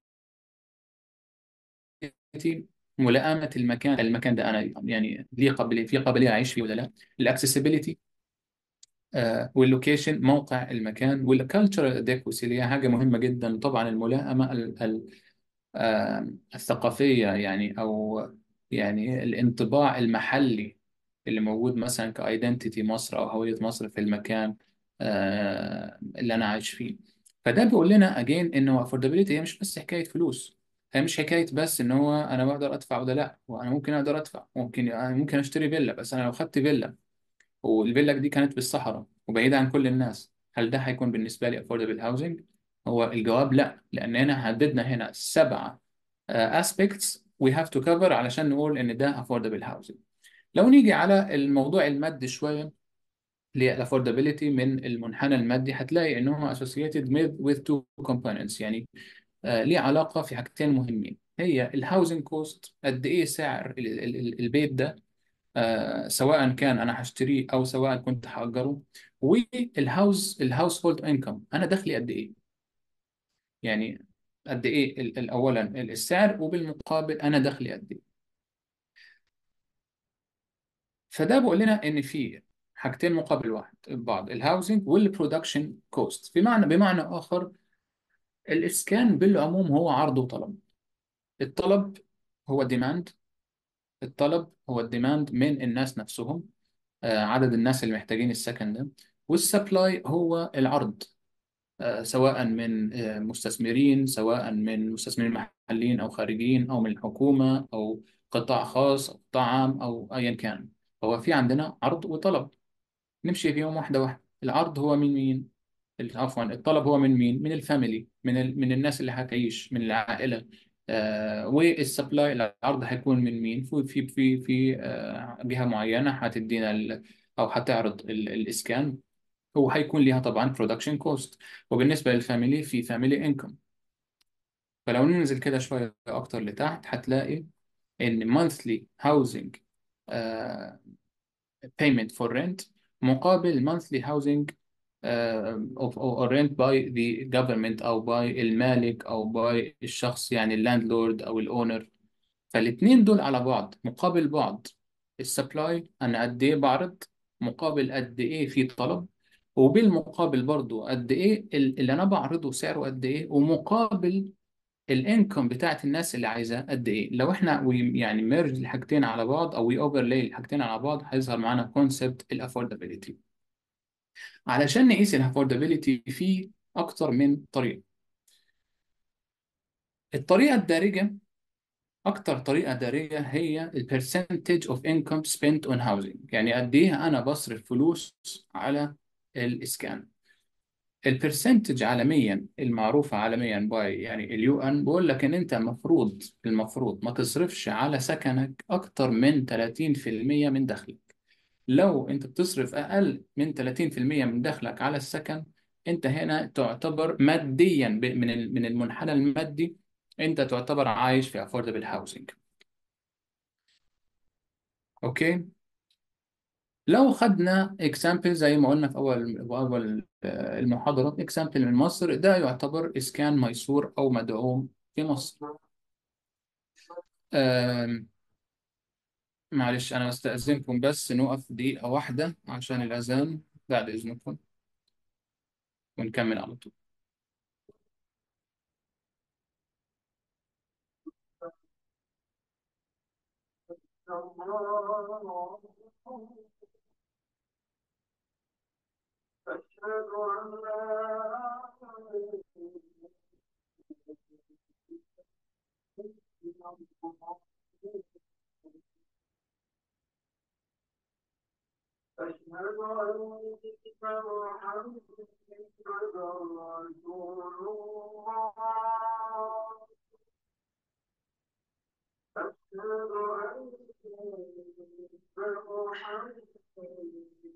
ملائمة المكان المكان ده أنا يعني ليه قابلية في قابلية أعيش فيه ولا لا الاكسسبيليتي واللوكيشن موقع المكان والكالتشرال ادكوسي اللي هي حاجة مهمة جدا طبعا الملائمة ال- ال- آه، الثقافية يعني أو يعني الانطباع المحلي اللي موجود مثلا كايدنتيتي مصر أو هوية مصر في المكان آه، اللي أنا عايش فيه فده بيقول لنا أجين إنه affordability هي مش بس حكاية فلوس هي مش حكاية بس إن هو أنا بقدر أدفع ولا لأ وأنا ممكن أقدر أدفع ممكن أنا ممكن أشتري فيلا بس أنا لو خدت فيلا والفيلا دي كانت بالصحراء وبعيدة عن كل الناس هل ده هيكون بالنسبة لي affordable housing؟ هو الجواب لا لأننا حددنا هنا سبعة uh, aspects we have to cover علشان نقول إن ده affordable housing لو نيجي على الموضوع المادي شوية للأفوردابيلتي من المنحنى المادي هتلاقي إن هو associated with, with two components يعني آه ليه علاقة في حاجتين مهمين هي الهاوزنج كوست قد إيه سعر ال- ال- ال- البيت ده آه سواء كان أنا هشتريه أو سواء كنت هأجره والهاوس الهاوس هولد انكم أنا دخلي قد إيه يعني قد إيه ال- ال- أولا السعر وبالمقابل أنا دخلي قد إيه فده بيقول لنا ان في حاجتين مقابل واحد بعض الهاوزنج والبرودكشن كوست بمعنى بمعنى اخر الاسكان بالعموم هو عرض وطلب الطلب هو ديماند الطلب هو الديماند من الناس نفسهم آه، عدد الناس اللي محتاجين السكن ده والسبلاي هو العرض آه، سواء من آه، مستثمرين سواء من مستثمرين محليين او خارجيين او من الحكومة او قطاع خاص او قطاع عام او ايا كان هو في عندنا عرض وطلب نمشي فيهم واحدة واحدة العرض هو من مين ال- عفوا الطلب هو من مين من الفاميلي من ال... من الناس اللي هتعيش من العائلة آه والسبلاي العرض هيكون من مين في في في في آه جهة معينة هتدينا ال... أو هتعرض ال... الإسكان وهيكون ليها طبعا برودكشن كوست وبالنسبة للفاميلي في فاميلي انكم فلو ننزل كده شوية أكتر لتحت هتلاقي إن monthly housing آه payment for rent مقابل monthly housing uh, of or rent by the government أو by المالك أو by الشخص يعني اللاندلورد أو الأونر فالاتنين دول على بعض مقابل بعض السبلاي أنا قد إيه بعرض مقابل قد إيه في طلب وبالمقابل برضو قد إيه ال- اللي أنا بعرضه سعره قد إيه ومقابل الانكم بتاعت الناس اللي عايزاه قد ايه لو احنا وي يعني ميرج الحاجتين على بعض او وي اوفرلاي الحاجتين على بعض هيظهر معانا كونسبت الافوردابيلتي علشان نقيس الافوردابيلتي في اكتر من طريقه الطريقه الدارجه اكتر طريقه دارجه هي البرسنتج اوف انكم سبنت اون هاوزنج يعني قد ايه انا بصرف فلوس على الاسكان البرسنتج عالميا المعروفة عالميا باي يعني اليو ان بيقول لك ان انت المفروض المفروض ما تصرفش على سكنك اكتر من 30% من دخلك لو انت بتصرف اقل من 30% من دخلك على السكن انت هنا تعتبر ماديا ب- من ال- من المنحنى المادي انت تعتبر عايش في affordable housing اوكي لو خدنا اكزامبل زي ما قلنا في اول في اول آه، المحاضره اكزامبل من مصر ده يعتبر اسكان ميسور او مدعوم في مصر آم، معلش انا استاذنكم بس نقف دقيقه واحده عشان الاذان بعد اذنكم ونكمل على طول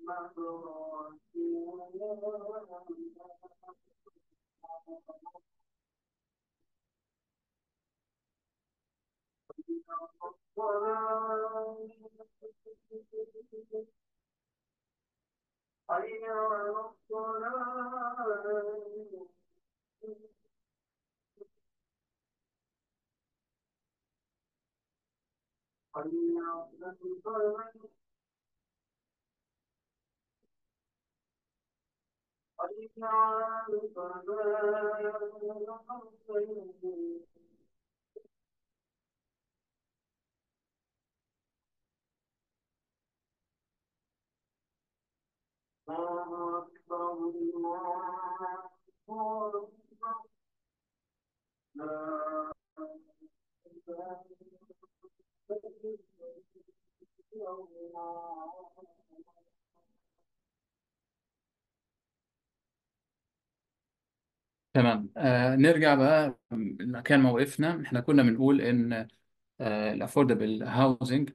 تمام آه نرجع بقى مكان ما وقفنا احنا كنا بنقول ان الافوردبل هاوزنج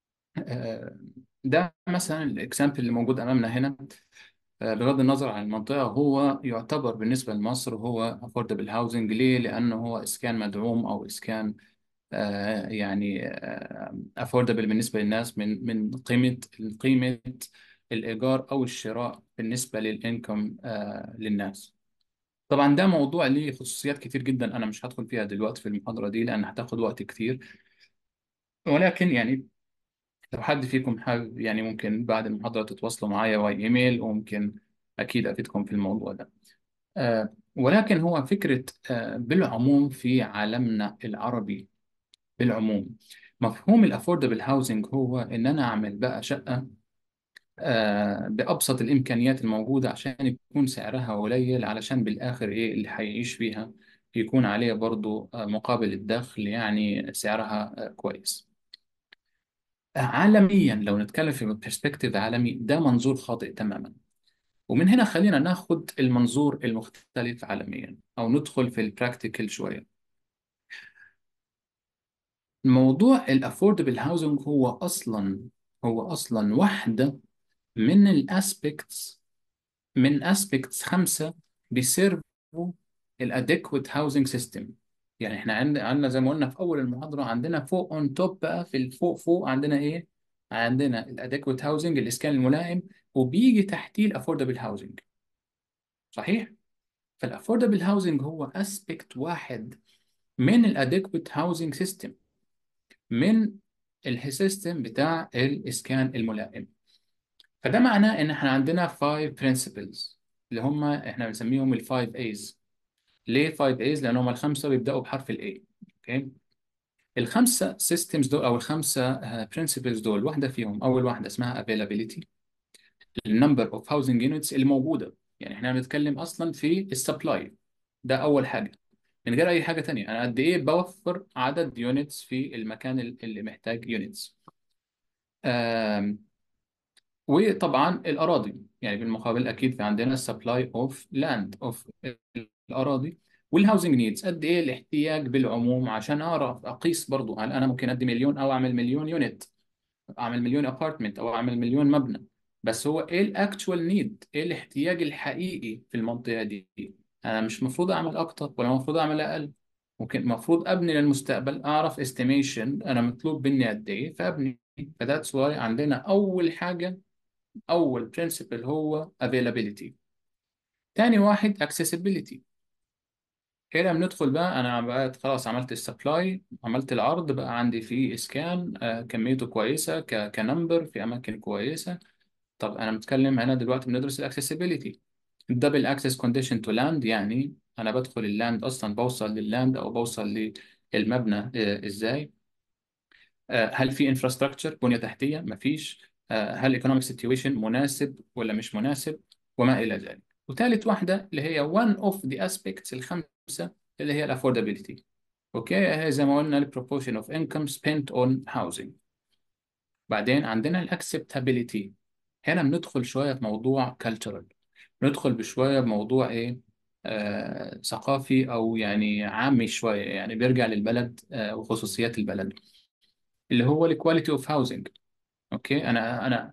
ده مثلا الاكزامبل اللي موجود امامنا هنا آه، بغض النظر عن المنطقة هو يعتبر بالنسبة لمصر هو affordable housing ليه؟ لأنه هو إسكان مدعوم أو إسكان آه، يعني آه، affordable بالنسبة للناس من من قيمة قيمة الإيجار أو الشراء بالنسبة للإنكم للناس. طبعا ده موضوع ليه خصوصيات كتير جدا أنا مش هدخل فيها دلوقتي في المحاضرة دي لأن هتاخد وقت كتير ولكن يعني لو حد فيكم حابب يعني ممكن بعد المحاضرة تتواصلوا معايا واي إيميل وممكن أكيد أفيدكم في الموضوع ده. آه، ولكن هو فكرة آه، بالعموم في عالمنا العربي بالعموم مفهوم الافوردبل هاوزنج هو ان انا اعمل بقى شقة آه، بأبسط الإمكانيات الموجودة عشان يكون سعرها قليل علشان بالآخر إيه اللي هيعيش فيها يكون عليه برضو آه، مقابل الدخل يعني سعرها آه، كويس آه، عالميا لو نتكلم في برسبكتيف عالمي ده منظور خاطئ تماما ومن هنا خلينا ناخد المنظور المختلف عالميا أو ندخل في البراكتيكال شوية موضوع الافوردبل هاوزنج هو اصلا هو اصلا واحده من الاسبكتس من اسبكتس خمسه بيسيرفوا الادكويت هاوزنج سيستم يعني احنا عندنا عندنا زي ما قلنا في اول المحاضره عندنا فوق اون توب بقى في الفوق فوق عندنا ايه عندنا الادكويت هاوزنج الاسكان الملائم وبيجي تحتيه الافوردبل هاوزنج صحيح فالافوردبل هاوزنج هو اسبكت واحد من الادكويت هاوزنج سيستم من السيستم بتاع الإسكان الملائم فده معناه إن إحنا عندنا 5 principles اللي هم إحنا بنسميهم ال 5 A's ليه 5 A's؟ لأن هم الخمسة بيبدأوا بحرف ال A أوكي الخمسة systems دول أو الخمسة آه، principles دول واحدة فيهم أول واحدة اسمها availability ال number of housing units اللي موجودة يعني إحنا بنتكلم أصلا في السبلاي ده أول حاجة من غير اي حاجه تانية انا قد ايه بوفر عدد يونتس في المكان اللي محتاج يونتس وطبعا الاراضي يعني بالمقابل اكيد في عندنا سبلاي اوف لاند اوف الاراضي والهاوزنج نيدز قد ايه الاحتياج بالعموم عشان اعرف اقيس برضو هل انا ممكن ادي مليون او اعمل مليون يونت اعمل مليون ابارتمنت او اعمل مليون مبنى بس هو ايه الاكتوال نيد ايه الاحتياج الحقيقي في المنطقه دي انا مش المفروض اعمل اكتر ولا المفروض اعمل اقل ممكن المفروض ابني للمستقبل اعرف استيميشن انا مطلوب مني قد ايه فابني فذاتس واي عندنا اول حاجه اول برنسبل هو availability تاني واحد accessibility هنا بندخل بقى انا بقى خلاص عملت السبلاي عملت العرض بقى عندي فيه اسكان آه كميته كويسه ك كنمبر في اماكن كويسه طب انا متكلم هنا دلوقتي بندرس الاكسسبيليتي الدبل اكسس كونديشن تو لاند يعني انا بدخل اللاند اصلا بوصل لللاند او بوصل للمبنى آه، ازاي آه، هل في انفراستراكشر بنية تحتية مفيش آه، هل الايكونوميك سيتويشن مناسب ولا مش مناسب وما الى ذلك وثالث واحدة اللي هي one of the aspects الخمسة اللي هي الافوردابيلتي اوكي هي زي ما قلنا البروبورشن اوف انكم spent on housing بعدين عندنا الاكسبتابيلتي هنا بندخل شوية في موضوع cultural ندخل بشوية بموضوع إيه آه ثقافي أو يعني عامي شوية يعني بيرجع للبلد آه وخصوصيات البلد اللي هو الكواليتي اوف هاوزنج أوكي أنا أنا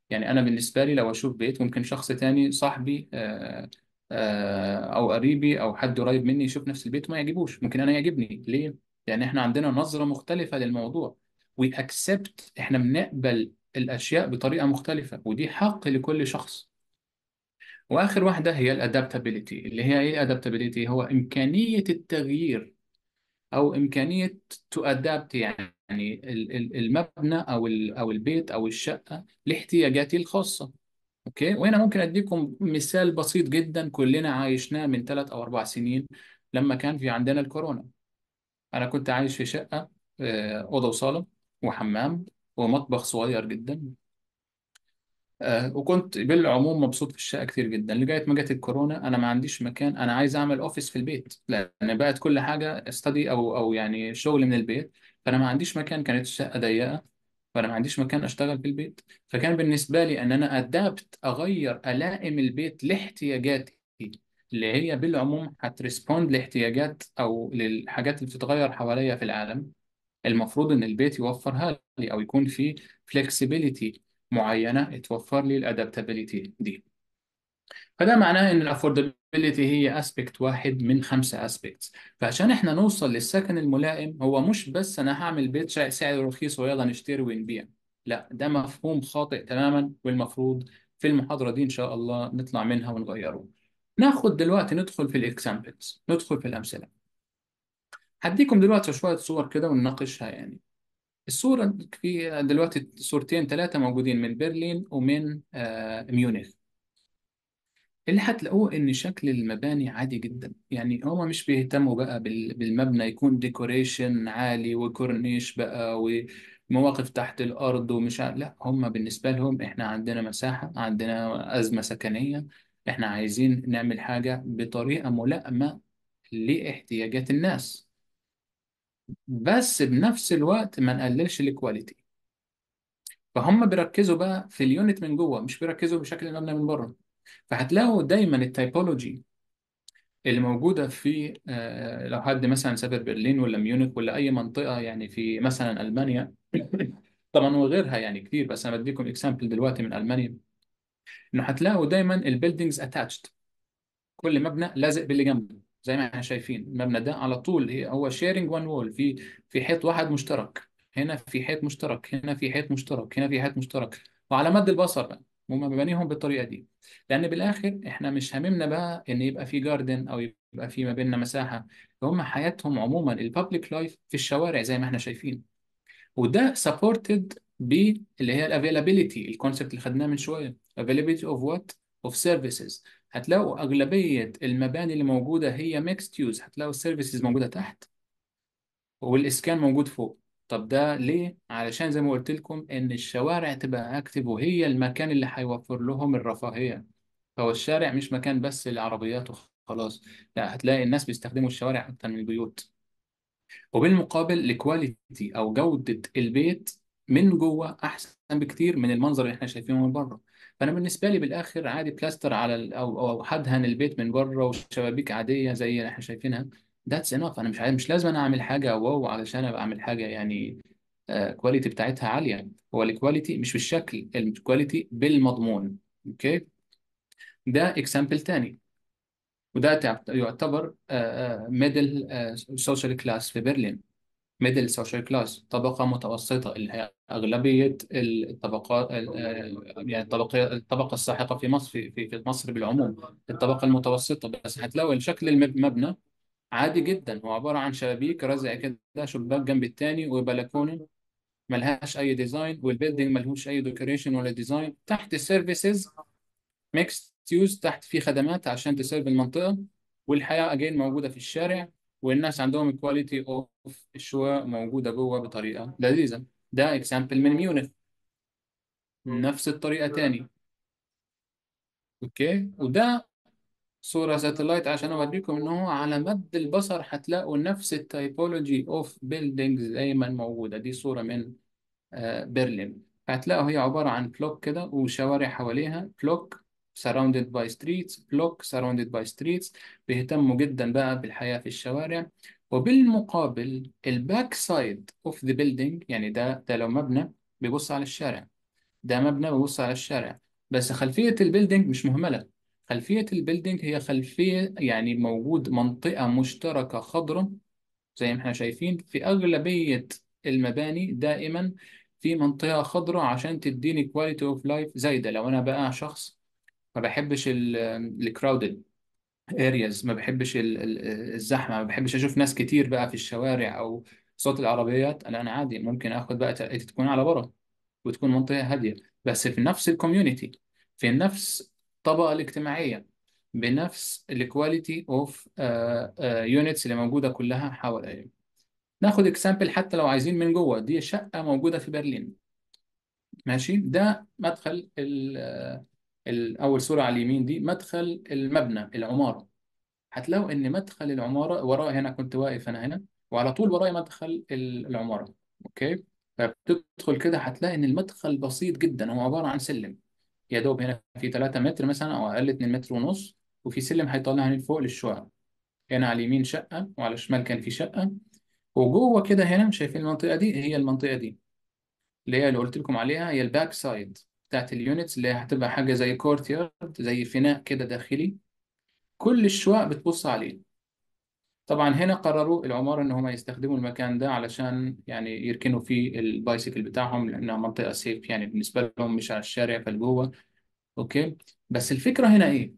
يعني أنا بالنسبة لي لو أشوف بيت ممكن شخص تاني صاحبي آه، آه، أو قريبي أو حد قريب مني يشوف نفس البيت وما يعجبوش ممكن أنا يعجبني ليه؟ لأن إحنا عندنا نظرة مختلفة للموضوع we accept إحنا بنقبل الأشياء بطريقة مختلفة ودي حق لكل شخص وآخر واحدة هي الادابتابيليتي اللي هي إيه الادابتابيليتي هو إمكانية التغيير أو إمكانية to adapt يعني ال- ال- المبنى أو ال- أو البيت أو الشقة لاحتياجاتي الخاصة اوكي وهنا ممكن اديكم مثال بسيط جدا كلنا عايشناه من ثلاث او اربع سنين لما كان في عندنا الكورونا انا كنت عايش في شقه آه، اوضه وصاله وحمام ومطبخ صغير جدا آه، وكنت بالعموم مبسوط في الشقه كتير جدا لغايه ما جت الكورونا انا ما عنديش مكان انا عايز اعمل اوفيس في البيت لان بقت كل حاجه استدي او او يعني شغل من البيت فانا ما عنديش مكان كانت الشقه ضيقه فانا ما عنديش مكان اشتغل في البيت فكان بالنسبه لي ان انا ادابت اغير الائم البيت لاحتياجاتي اللي هي بالعموم هتريسبوند لاحتياجات او للحاجات اللي بتتغير حواليا في العالم المفروض ان البيت يوفرها لي او يكون في flexibility معينه توفر لي الادابتابيليتي دي فده معناه ان الافوردابيلتي هي اسبكت واحد من خمسه اسبكتس فعشان احنا نوصل للسكن الملائم هو مش بس انا هعمل بيت شا- سعره رخيص ويلا نشتري ونبيع لا ده مفهوم خاطئ تماما والمفروض في المحاضره دي ان شاء الله نطلع منها ونغيره ناخد دلوقتي ندخل في الاكزامبلز ندخل في الامثله هديكم دلوقتي شويه صور كده ونناقشها يعني الصوره في دلوقتي صورتين ثلاثه موجودين من برلين ومن آه ميونخ اللي هتلاقوه ان شكل المباني عادي جدا يعني هما مش بيهتموا بقى بال- بالمبنى يكون ديكوريشن عالي وكورنيش بقى ومواقف تحت الارض ومش عارف لا هما بالنسبه لهم احنا عندنا مساحه عندنا ازمه سكنيه احنا عايزين نعمل حاجه بطريقه ملائمه لاحتياجات الناس بس بنفس الوقت ما نقللش الكواليتي فهم بيركزوا بقى في اليونت من جوه مش بيركزوا بشكل المبنى من بره فهتلاقوا دايما التيبولوجي اللي موجودة في آه، لو حد مثلا سافر برلين ولا ميونخ ولا أي منطقة يعني في مثلا ألمانيا طبعا وغيرها يعني كتير بس أنا بديكم اكزامبل دلوقتي من ألمانيا إنه هتلاقوا دايما البيلدينجز اتاتشد كل مبنى لازق باللي جنبه زي ما احنا شايفين المبنى ده على طول هي- هو شيرنج وان وول في في حيط واحد مشترك هنا في حيط مشترك هنا في حيط مشترك هنا في حيط مشترك وعلى مد البصر بقى هم مبانيهم بالطريقه دي لان بالاخر احنا مش هاممنا بقى ان يبقى في جاردن او يبقى في ما بيننا مساحه هم حياتهم عموما البابليك لايف في الشوارع زي ما احنا شايفين وده سبورتد باللي هي الافيلابيليتي الكونسبت اللي خدناه من شويه availability of what of services هتلاقوا اغلبيه المباني اللي موجوده هي ميكست يوز هتلاقوا السيرفيسز موجوده تحت والاسكان موجود فوق طب ده ليه علشان زي ما قلت لكم ان الشوارع تبقى اكتف وهي المكان اللي هيوفر لهم الرفاهيه هو الشارع مش مكان بس للعربيات وخلاص لا هتلاقي الناس بيستخدموا الشوارع اكتر من البيوت وبالمقابل الكواليتي او جودة البيت من جوه احسن بكتير من المنظر اللي احنا شايفينه من بره فانا بالنسبه لي بالاخر عادي بلاستر على ال او او هدهن البيت من بره وشبابيك عاديه زي اللي احنا شايفينها ذاتس انف انا مش عايز مش لازم انا اعمل حاجه واو علشان ابقى اعمل حاجه يعني كواليتي بتاعتها عاليه هو الكواليتي مش بالشكل الكواليتي بالمضمون اوكي ده اكزامبل تاني وده تعت- يعتبر ميدل سوشيال كلاس في برلين ميدل سوشيال كلاس طبقة متوسطة اللي هي أغلبية الطبقات ال- آه، يعني الطبقة الطبقة الساحقة في مصر في في في مصر بالعموم الطبقة المتوسطة بس هتلاقي شكل المبنى عادي جدا هو عبارة عن شبابيك رزع كده شباك جنب التاني وبلكونة ملهاش أي ديزاين والبيلدينج ملهوش أي ديكوريشن ولا ديزاين تحت السيرفيسز ميكس يوز تحت فيه خدمات عشان تسيرف المنطقة والحياة أجين موجودة في الشارع والناس عندهم الكواليتي اوف الشواء موجودة جوه بطريقة لذيذة ده اكزامبل من ميونخ نفس الطريقة تاني اوكي وده صورة ساتلايت عشان اوريكم ان هو على مد البصر هتلاقوا نفس التايبولوجي اوف بيلدينجز دايما موجودة دي صورة من آه، برلين هتلاقوا هي عبارة عن بلوك كده وشوارع حواليها بلوك surrounded by streets بلوك surrounded by streets بيهتموا جدا بقى بالحياة في الشوارع وبالمقابل الباك سايد اوف ذا building يعني ده ده لو مبنى بيبص على الشارع ده مبنى بيبص على الشارع بس خلفية البيلدينج مش مهملة خلفية البيلدينج هي خلفية يعني موجود منطقة مشتركة خضراء زي ما احنا شايفين في أغلبية المباني دائما في منطقة خضراء عشان تديني كواليتي اوف لايف زايدة لو أنا بقى شخص ما بحبش الكراودد ارياز ما بحبش ال- ال- الزحمه ما بحبش اشوف ناس كتير بقى في الشوارع او صوت العربيات انا انا عادي ممكن اخد بقى تأتي تكون على برا وتكون منطقه هاديه بس في نفس الكوميونتي في نفس الطبقه الاجتماعيه بنفس الكواليتي اوف يونتس اللي موجوده كلها حواليا ناخد اكزامبل حتى لو عايزين من جوه دي شقه موجوده في برلين ماشي ده مدخل ال آه، ال- اول صوره على اليمين دي مدخل المبنى العماره هتلاقوا ان مدخل العماره وراء هنا كنت واقف انا هنا وعلى طول ورايا مدخل ال- العماره اوكي فبتدخل كده هتلاقي ان المدخل بسيط جدا هو عباره عن سلم يا دوب هنا في 3 متر مثلا او اقل 2 متر ونص وفي سلم هيطلعني فوق للشقق هنا على اليمين شقه وعلى الشمال كان في شقه وجوه كده هنا شايفين المنطقه دي هي المنطقه دي اللي هي اللي قلت لكم عليها هي الباك سايد بتاعت اليونتس اللي هي هتبقى حاجه زي كورت يارد زي فناء كده داخلي كل الشقق بتبص عليه طبعا هنا قرروا العمارة إن هم يستخدموا المكان ده علشان يعني يركنوا فيه البايسيكل بتاعهم لأنها منطقة سيف يعني بالنسبة لهم مش على الشارع فالجوه أوكي بس الفكرة هنا إيه؟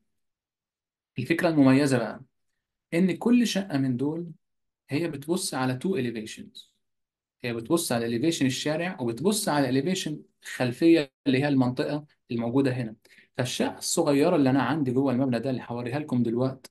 الفكرة المميزة بقى إن كل شقة من دول هي بتبص على تو elevations هي بتبص على elevation الشارع وبتبص على elevation خلفية اللي هي المنطقة الموجودة هنا فالشقة الصغيرة اللي أنا عندي جوه المبنى ده اللي هوريها لكم دلوقتي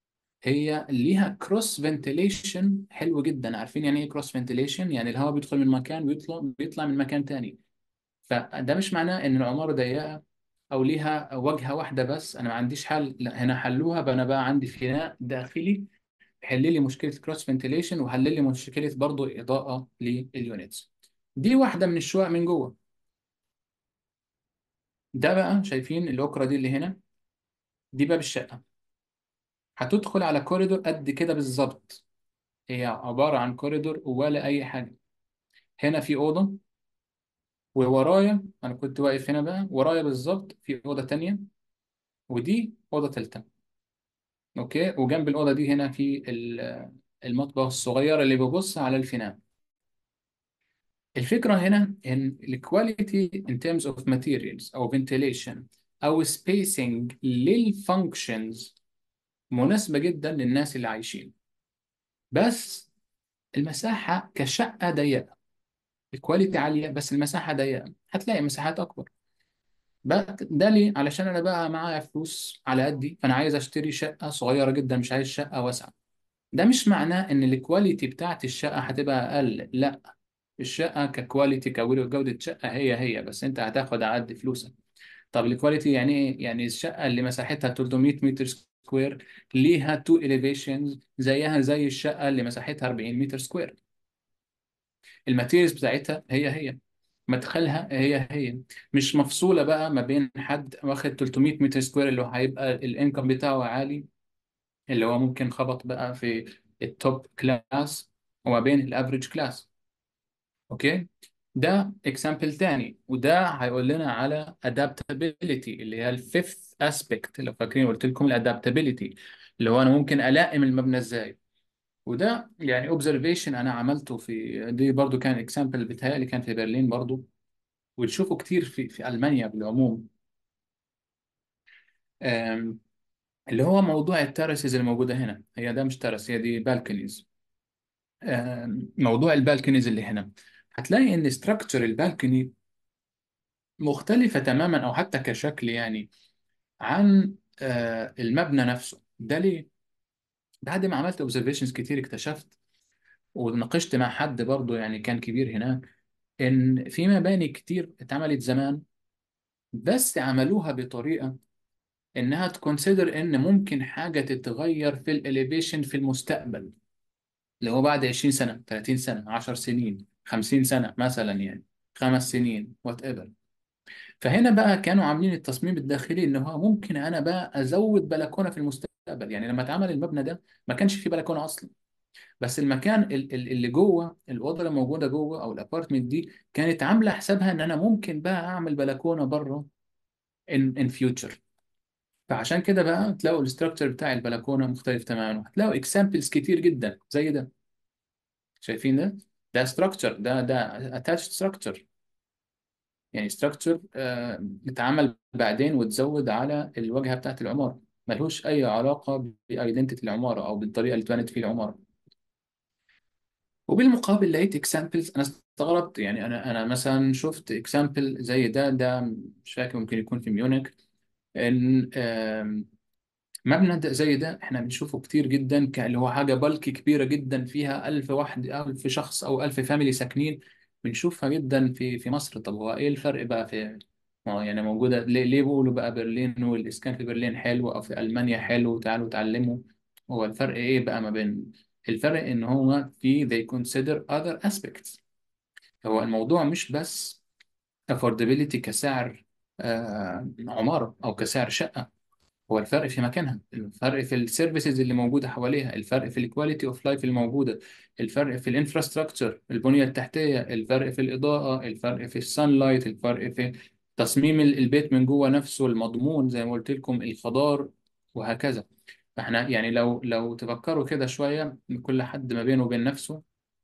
هي ليها كروس فنتيليشن حلو جدا عارفين يعني ايه كروس فنتيليشن يعني الهواء بيدخل من مكان بيطلع بيطلع من مكان تاني فده مش معناه ان العمارة ضيقة او ليها واجهة واحدة بس انا ما عنديش حل لا هنا حلوها بقى انا بقى عندي فناء داخلي حل لي مشكلة كروس فنتيليشن وحل لي مشكلة برضو إضاءة لليونتس دي واحدة من الشقق من جوه ده بقى شايفين الأكرة دي اللي هنا دي باب الشقة هتدخل على كوريدور قد كده بالظبط هي عبارة عن كوريدور ولا أي حاجة هنا في أوضة وورايا أنا كنت واقف هنا بقى ورايا بالظبط في أوضة تانية ودي أوضة تالتة أوكي وجنب الأوضة دي هنا في ال- المطبخ الصغير اللي بيبص على الفناء الفكرة هنا إن الكواليتي in terms of materials أو ventilation أو spacing للfunctions مناسبة جدا للناس اللي عايشين بس المساحة كشقة ضيقة الكواليتي عالية بس المساحة ضيقة هتلاقي مساحات أكبر بقى ده ليه؟ علشان انا بقى معايا فلوس على قدي فانا عايز اشتري شقه صغيره جدا مش عايز شقه واسعه ده مش معناه ان الكواليتي بتاعت الشقه هتبقى اقل لا الشقه ككواليتي كجوده شقه هي هي بس انت هتاخد على قد فلوسك طب الكواليتي يعني ايه يعني الشقه اللي مساحتها 300 متر سكوير ليها تو اليفيشنز زيها زي الشقه اللي مساحتها 40 متر سكوير الماتيريالز بتاعتها هي هي مدخلها هي هي مش مفصولة بقى ما بين حد واخد 300 متر سكوير اللي هو هيبقى الانكم بتاعه عالي اللي هو ممكن خبط بقى في التوب كلاس وما بين الافريج كلاس اوكي ده اكزامبل تاني وده هيقول لنا على adaptability اللي هي الفيفث اسبكت لو فاكرين قلت لكم الادابتابيليتي اللي هو انا ممكن الائم المبنى ازاي وده يعني اوبزرفيشن انا عملته في دي برضو كان اكزامبل بتهيألي كان في برلين برضو وتشوفه كتير في في المانيا بالعموم آم، اللي هو موضوع الترسز اللي موجوده هنا هي ده مش ترس هي دي بالكونيز موضوع البالكونيز اللي هنا هتلاقي ان ستراكشر البالكوني مختلفه تماما او حتى كشكل يعني عن آه، المبنى نفسه ده ليه بعد ما عملت اوبزرفيشنز كتير اكتشفت وناقشت مع حد برضو يعني كان كبير هناك ان في مباني كتير اتعملت زمان بس عملوها بطريقه انها تكونسيدر ان ممكن حاجه تتغير في الاليفيشن في المستقبل اللي هو بعد 20 سنه 30 سنه 10 سنين 50 سنه مثلا يعني خمس سنين وات ايفر فهنا بقى كانوا عاملين التصميم الداخلي ان هو ممكن انا بقى ازود بلكونه في المستقبل يعني لما اتعمل المبنى ده ما كانش فيه بلكونه اصلا بس المكان ال- ال- اللي جوه الاوضه اللي موجوده جوه او الابارتمنت دي كانت عامله حسابها ان انا ممكن بقى اعمل بلكونه بره ان ان فيوتشر فعشان كده بقى تلاقوا الاستراكشر بتاع البلكونه مختلف تماما هتلاقوا اكزامبلز كتير جدا زي ده شايفين ده ده ستراكشر ده ده اتاتش ستراكشر يعني ستراكشر اتعمل بعدين وتزود على الواجهه بتاعت العماره ملوش اي علاقه بايدنتيتي العماره او بالطريقه اللي اتبنت فيه العماره وبالمقابل لقيت اكزامبلز انا استغربت يعني انا انا مثلا شفت اكزامبل زي ده ده مش فاكر ممكن يكون في ميونخ ان آم، مبنى ده زي ده احنا بنشوفه كتير جدا ك- اللي هو حاجه بلك كبيره جدا فيها ألف واحد ألف شخص او ألف فاميلي ساكنين بنشوفها جدا في في مصر طب هو ايه الفرق بقى في ما هو يعني موجوده ليه, ليه بيقولوا بقى برلين والاسكان في برلين حلو او في المانيا حلو تعالوا اتعلموا هو الفرق ايه بقى ما بين الفرق ان هو في they consider other aspects هو الموضوع مش بس affordability كسعر آه عمارة أو كسعر شقة هو الفرق في مكانها الفرق في السيرفيسز اللي موجودة حواليها الفرق في الكواليتي اوف لايف الموجودة الفرق في الانفراستراكشر البنية التحتية الفرق في الإضاءة الفرق في السان لايت الفرق في تصميم ال- البيت من جوه نفسه المضمون زي ما قلت لكم الخضار وهكذا فاحنا يعني لو لو تفكروا كده شوية كل حد ما بينه وبين نفسه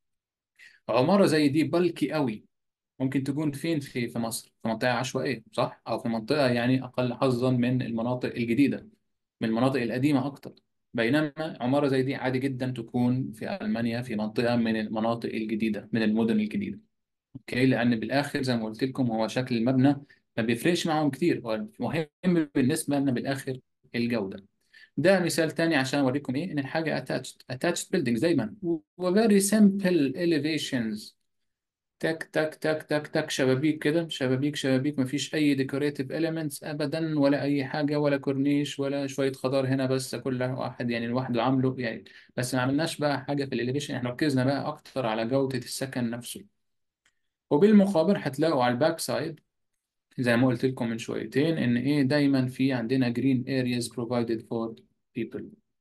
عمارة زي دي بلكي قوي ممكن تكون فين في في مصر في منطقة عشوائية صح أو في منطقة يعني أقل حظا من المناطق الجديدة من المناطق القديمة أكتر بينما عمارة زي دي عادي جدا تكون في ألمانيا في منطقة من المناطق الجديدة من المدن الجديدة أوكي لأن بالآخر زي ما قلت لكم هو شكل المبنى ما بيفرقش معاهم كتير هو المهم بالنسبة لنا بالآخر الجودة ده مثال تاني عشان أوريكم إيه إن الحاجة attached attached buildings دايما و very simple elevations تك تك تك تك تك شبابيك كده شبابيك شبابيك مفيش اي ديكوريتيف اليمنتس ابدا ولا اي حاجه ولا كورنيش ولا شويه خضار هنا بس كل واحد يعني لوحده عامله يعني بس ما عملناش بقى حاجه في الاليفيشن احنا ركزنا بقى اكتر على جوده السكن نفسه وبالمقابل هتلاقوا على الباك سايد زي ما قلت لكم من شويتين ان ايه دايما في عندنا green areas provided for people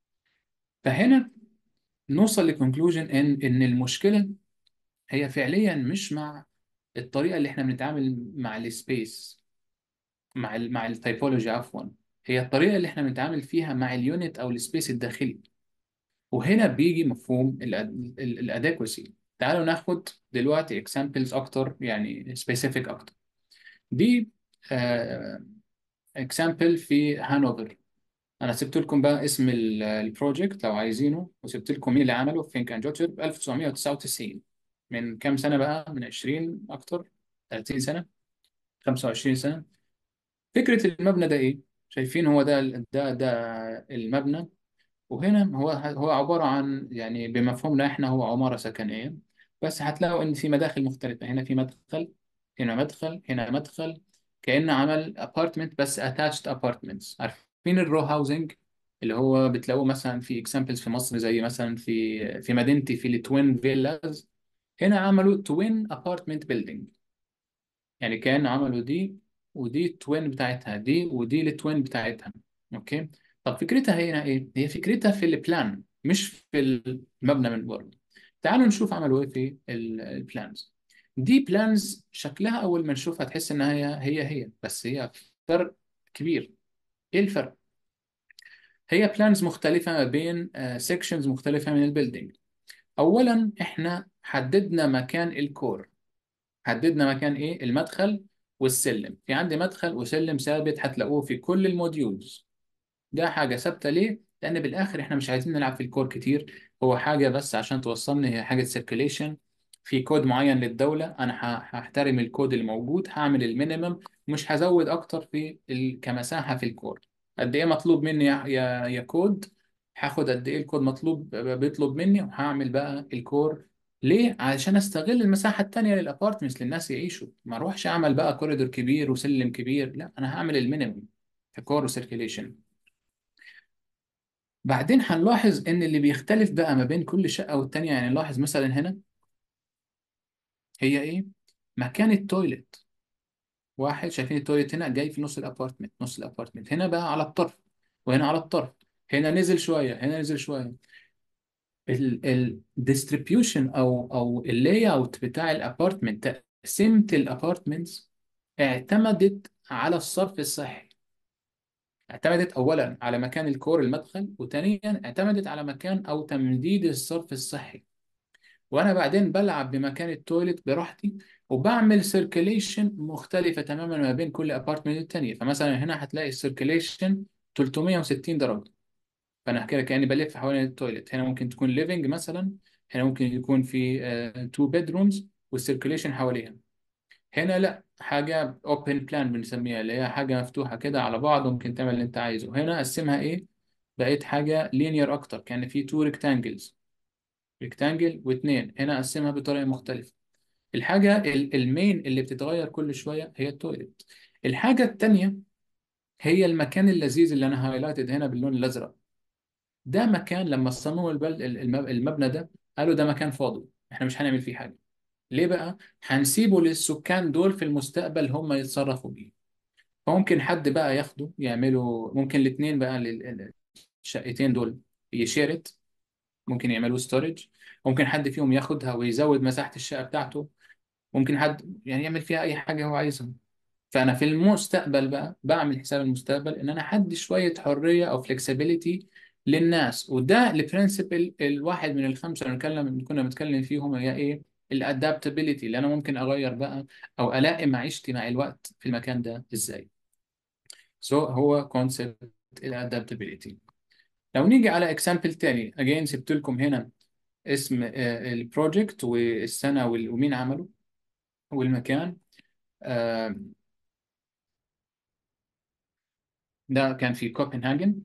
فهنا نوصل لكونكلوجن ان ان المشكله هي فعليا مش مع الطريقه اللي احنا بنتعامل مع السبيس مع ال مع التيبولوجي عفوا هي الطريقه اللي احنا بنتعامل فيها مع اليونت او السبيس الداخلي وهنا بيجي مفهوم الادكوسي تعالوا ناخد دلوقتي اكزامبلز اكتر يعني سبيسيفيك اكتر دي اكزامبل في هانوفر انا سبت لكم بقى اسم البروجكت لو عايزينه وسبت لكم مين اللي عمله فينك اند جوتشر ب 1999 من كام سنه بقى من 20 اكتر 30 سنه 25 سنه فكرة المبنى ده إيه؟ شايفين هو ده ده ده المبنى وهنا هو هو عبارة عن يعني بمفهومنا إحنا هو عمارة سكنية بس هتلاقوا إن في مداخل مختلفة هنا في مدخل هنا مدخل هنا مدخل كأنه عمل أبارتمنت بس attached apartments عارفين الرو هاوزنج اللي هو بتلاقوه مثلا في اكزامبلز في مصر زي مثلا في في مدينتي في التوين فيلاز هنا عملوا توين ابارتمنت بيلدينج يعني كأن عملوا دي ودي التوين بتاعتها دي ودي التوين بتاعتها اوكي طب فكرتها هنا ايه هي فكرتها في البلان مش في المبنى من بره تعالوا نشوف عملوا ايه في البلانز دي بلانز شكلها اول ما نشوفها تحس انها هي هي هي بس هي فرق كبير ايه الفرق هي بلانز مختلفة ما بين سيكشنز مختلفة من البيلدينج اولا احنا حددنا مكان الكور حددنا مكان ايه المدخل والسلم في عندي مدخل وسلم ثابت هتلاقوه في كل الموديولز ده حاجة ثابتة ليه؟ لأن بالآخر إحنا مش عايزين نلعب في الكور كتير هو حاجة بس عشان توصلني هي حاجة سيركيليشن في كود معين للدولة أنا ه- هحترم الكود اللي موجود هعمل المينيمم مش هزود أكتر في ال... كمساحة في الكور قد إيه مطلوب مني يا يا يا كود هاخد قد إيه الكود مطلوب بيطلب مني وهعمل بقى الكور ليه؟ علشان استغل المساحة التانية للأبارتمنتس للناس يعيشوا ما اروحش اعمل بقى كوريدور كبير وسلم كبير لا انا هعمل المينيمم في كور وسيركيليشن بعدين هنلاحظ ان اللي بيختلف بقى ما بين كل شقة والتانية يعني نلاحظ مثلا هنا هي ايه مكان التويلت واحد شايفين التويلت هنا جاي في نص الابارتمنت نص الابارتمنت هنا بقى على الطرف وهنا على الطرف هنا نزل شوية هنا نزل شوية الديستريبيوشن او او اللاي اوت بتاع الابارتمنت تقسيمه الابارتمنتس اعتمدت على الصرف الصحي اعتمدت اولا على مكان الكور المدخل وثانيا اعتمدت على مكان او تمديد الصرف الصحي وانا بعدين بلعب بمكان التويلت براحتي وبعمل سيركيليشن مختلفه تماما ما بين كل ابارتمنت والتانيه فمثلا هنا هتلاقي السيركيليشن 360 درجه فانا كده كاني بلف حوالين التويلت هنا ممكن تكون ليفنج مثلا هنا ممكن يكون في تو بيدرومز والسيركيليشن حواليها هنا لا حاجه اوبن بلان بنسميها اللي هي حاجه مفتوحه كده على بعض وممكن تعمل اللي انت عايزه هنا اقسمها ايه بقيت حاجه لينير اكتر كان في تو ريكتانجلز ريكتانجل واثنين هنا اقسمها بطريقه مختلفه الحاجه ال- المين اللي بتتغير كل شويه هي التويلت الحاجه التانيه هي المكان اللذيذ اللي انا هايلايتد هنا باللون الازرق ده مكان لما صمموا البلد الم- المبنى ده قالوا ده مكان فاضي احنا مش هنعمل فيه حاجه ليه بقى هنسيبه للسكان دول في المستقبل هم يتصرفوا بيه فممكن حد بقى ياخده يعملوا ممكن الاثنين بقى ال- ال- الشقتين دول يشيرت ممكن يعملوا ستورج ممكن حد فيهم ياخدها ويزود مساحة الشقة بتاعته ممكن حد يعني يعمل فيها أي حاجة هو عايزها فأنا في المستقبل بقى بعمل حساب المستقبل إن أنا أحدي شوية حرية أو flexibility للناس وده البرنسبل الواحد من الخمسة اللي نتكلم كنا بنتكلم فيهم هي إيه الادابتابيليتي اللي أنا ممكن أغير بقى أو ألاقي معيشتي مع الوقت في المكان ده إزاي سو so, هو كونسبت الادابتابيليتي لو نيجي على اكزامبل تاني اجين سبت لكم هنا اسم البروجكت والسنة وال- ومين عمله والمكان آه، ده كان في كوبنهاجن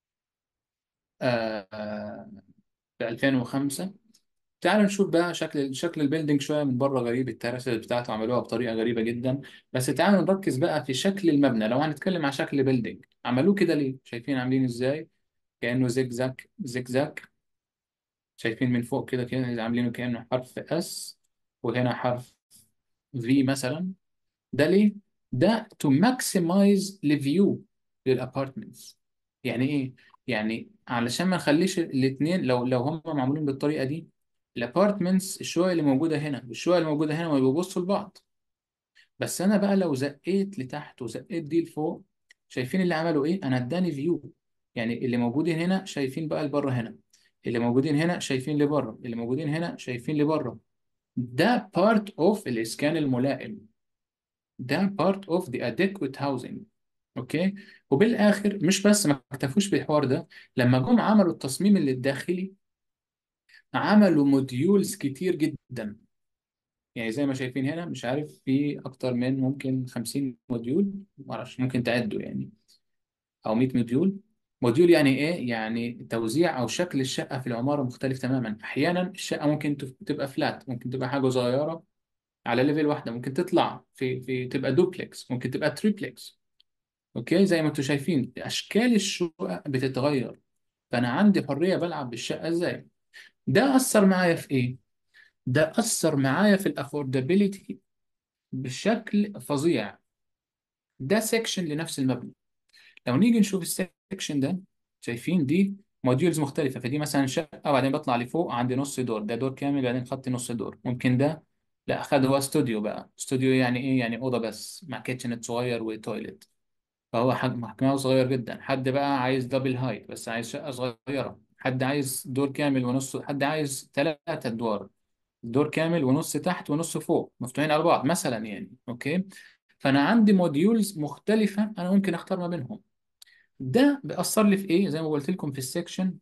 آه، آه، في 2005 تعالوا نشوف بقى شكل شكل البيلدينج شوية من بره غريب التراسل بتاعته عملوها بطريقة غريبة جدا بس تعالوا نركز بقى في شكل المبنى لو هنتكلم عن شكل البيلدينج عملوه كده ليه شايفين عاملين ازاي كأنه زيجزاج زيجزاج شايفين من فوق كده كده عاملينه كأنه حرف اس وهنا حرف في مثلا ده ليه؟ ده to maximize الفيو للابارتمنتس يعني ايه؟ يعني علشان ما نخليش الاثنين لو لو هم معمولين بالطريقه دي الابارتمنتس الشقق اللي موجوده هنا والشقق اللي موجوده هنا ما بيبصوا لبعض بس انا بقى لو زقيت لتحت وزقيت دي لفوق شايفين اللي عملوا ايه؟ انا اداني فيو يعني اللي موجودين هنا شايفين بقى لبره هنا اللي موجودين هنا شايفين لبره اللي موجودين هنا شايفين لبره ده part of الإسكان الملائم ده part of the adequate housing اوكي وبالاخر مش بس ما اكتفوش بالحوار ده لما جم عملوا التصميم اللي الداخلي عملوا موديولز كتير جدا يعني زي ما شايفين هنا مش عارف في اكتر من ممكن 50 موديول معرفش ممكن تعدوا يعني او 100 موديول موديول يعني ايه يعني توزيع او شكل الشقه في العماره مختلف تماما احيانا الشقه ممكن تف- تبقى فلات ممكن تبقى حاجه صغيره على ليفل واحده ممكن تطلع في في تبقى دوبلكس ممكن تبقى تريبلكس اوكي زي ما انتم شايفين اشكال الشقق بتتغير فانا عندي حريه بلعب بالشقه ازاي ده اثر معايا في ايه ده اثر معايا في الافوردابيلتي بشكل فظيع ده سيكشن لنفس المبنى لو نيجي نشوف السيكشن ده شايفين دي موديولز مختلفه فدي مثلا شقه وبعدين بطلع لفوق عندي نص دور ده دور كامل بعدين خط نص دور ممكن ده لا خد هو استوديو بقى استوديو يعني ايه يعني اوضه بس مع كيتشنت صغير وتويلت فهو حجم حجمه صغير جدا حد بقى عايز دبل هايت بس عايز شقة صغيرة حد عايز دور كامل ونص حد عايز ثلاثة أدوار دور كامل ونص تحت ونص فوق مفتوحين على بعض مثلا يعني أوكي فأنا عندي موديولز مختلفة أنا ممكن أختار ما بينهم ده بيأثر لي في إيه زي ما قلت لكم في السكشن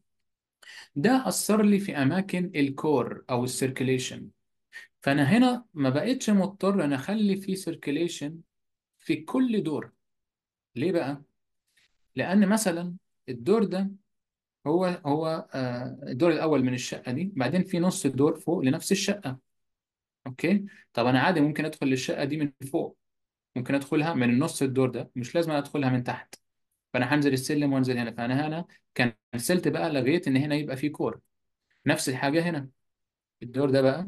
ده أثر لي في أماكن الكور أو السيركيليشن فأنا هنا ما بقتش مضطر أنا أخلي فيه سيركيليشن في كل دور ليه بقى؟ لأن مثلا الدور ده هو هو آه، الدور الاول من الشقه دي بعدين في نص دور فوق لنفس الشقه اوكي طب انا عادي ممكن ادخل للشقه دي من فوق ممكن ادخلها من نص الدور ده مش لازم ادخلها من تحت فانا هنزل السلم وانزل هنا فانا هنا كنسلت بقى لغيت ان هنا يبقى في كور نفس الحاجه هنا الدور ده بقى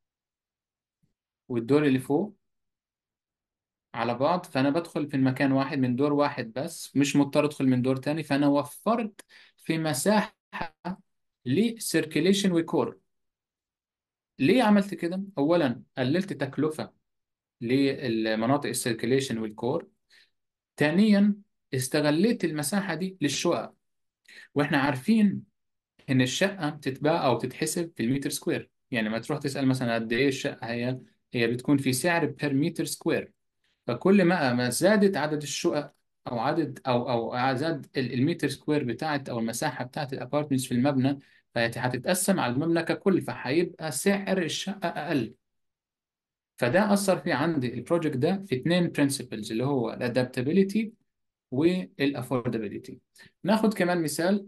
والدور اللي فوق على بعض فانا بدخل في المكان واحد من دور واحد بس مش مضطر ادخل من دور تاني فانا وفرت في مساحه لسيركيليشن وكور ليه عملت كده اولا قللت تكلفه للمناطق السيركيليشن والكور ثانيا استغليت المساحه دي للشقق واحنا عارفين ان الشقه بتتباع او بتتحسب في المتر سكوير يعني ما تروح تسال مثلا قد ايه الشقه هي هي بتكون في سعر بير متر سكوير فكل ما ما زادت عدد الشقق او عدد او او زاد ال- المتر سكوير بتاعت او المساحه بتاعت الابارتمنتس في المبنى فهتتقسم على المبنى ككل فهيبقى سعر الشقه اقل فده اثر في عندي البروجكت ده في اثنين برنسبلز اللي هو الادابتابيلتي والافوردابيلتي ناخد كمان مثال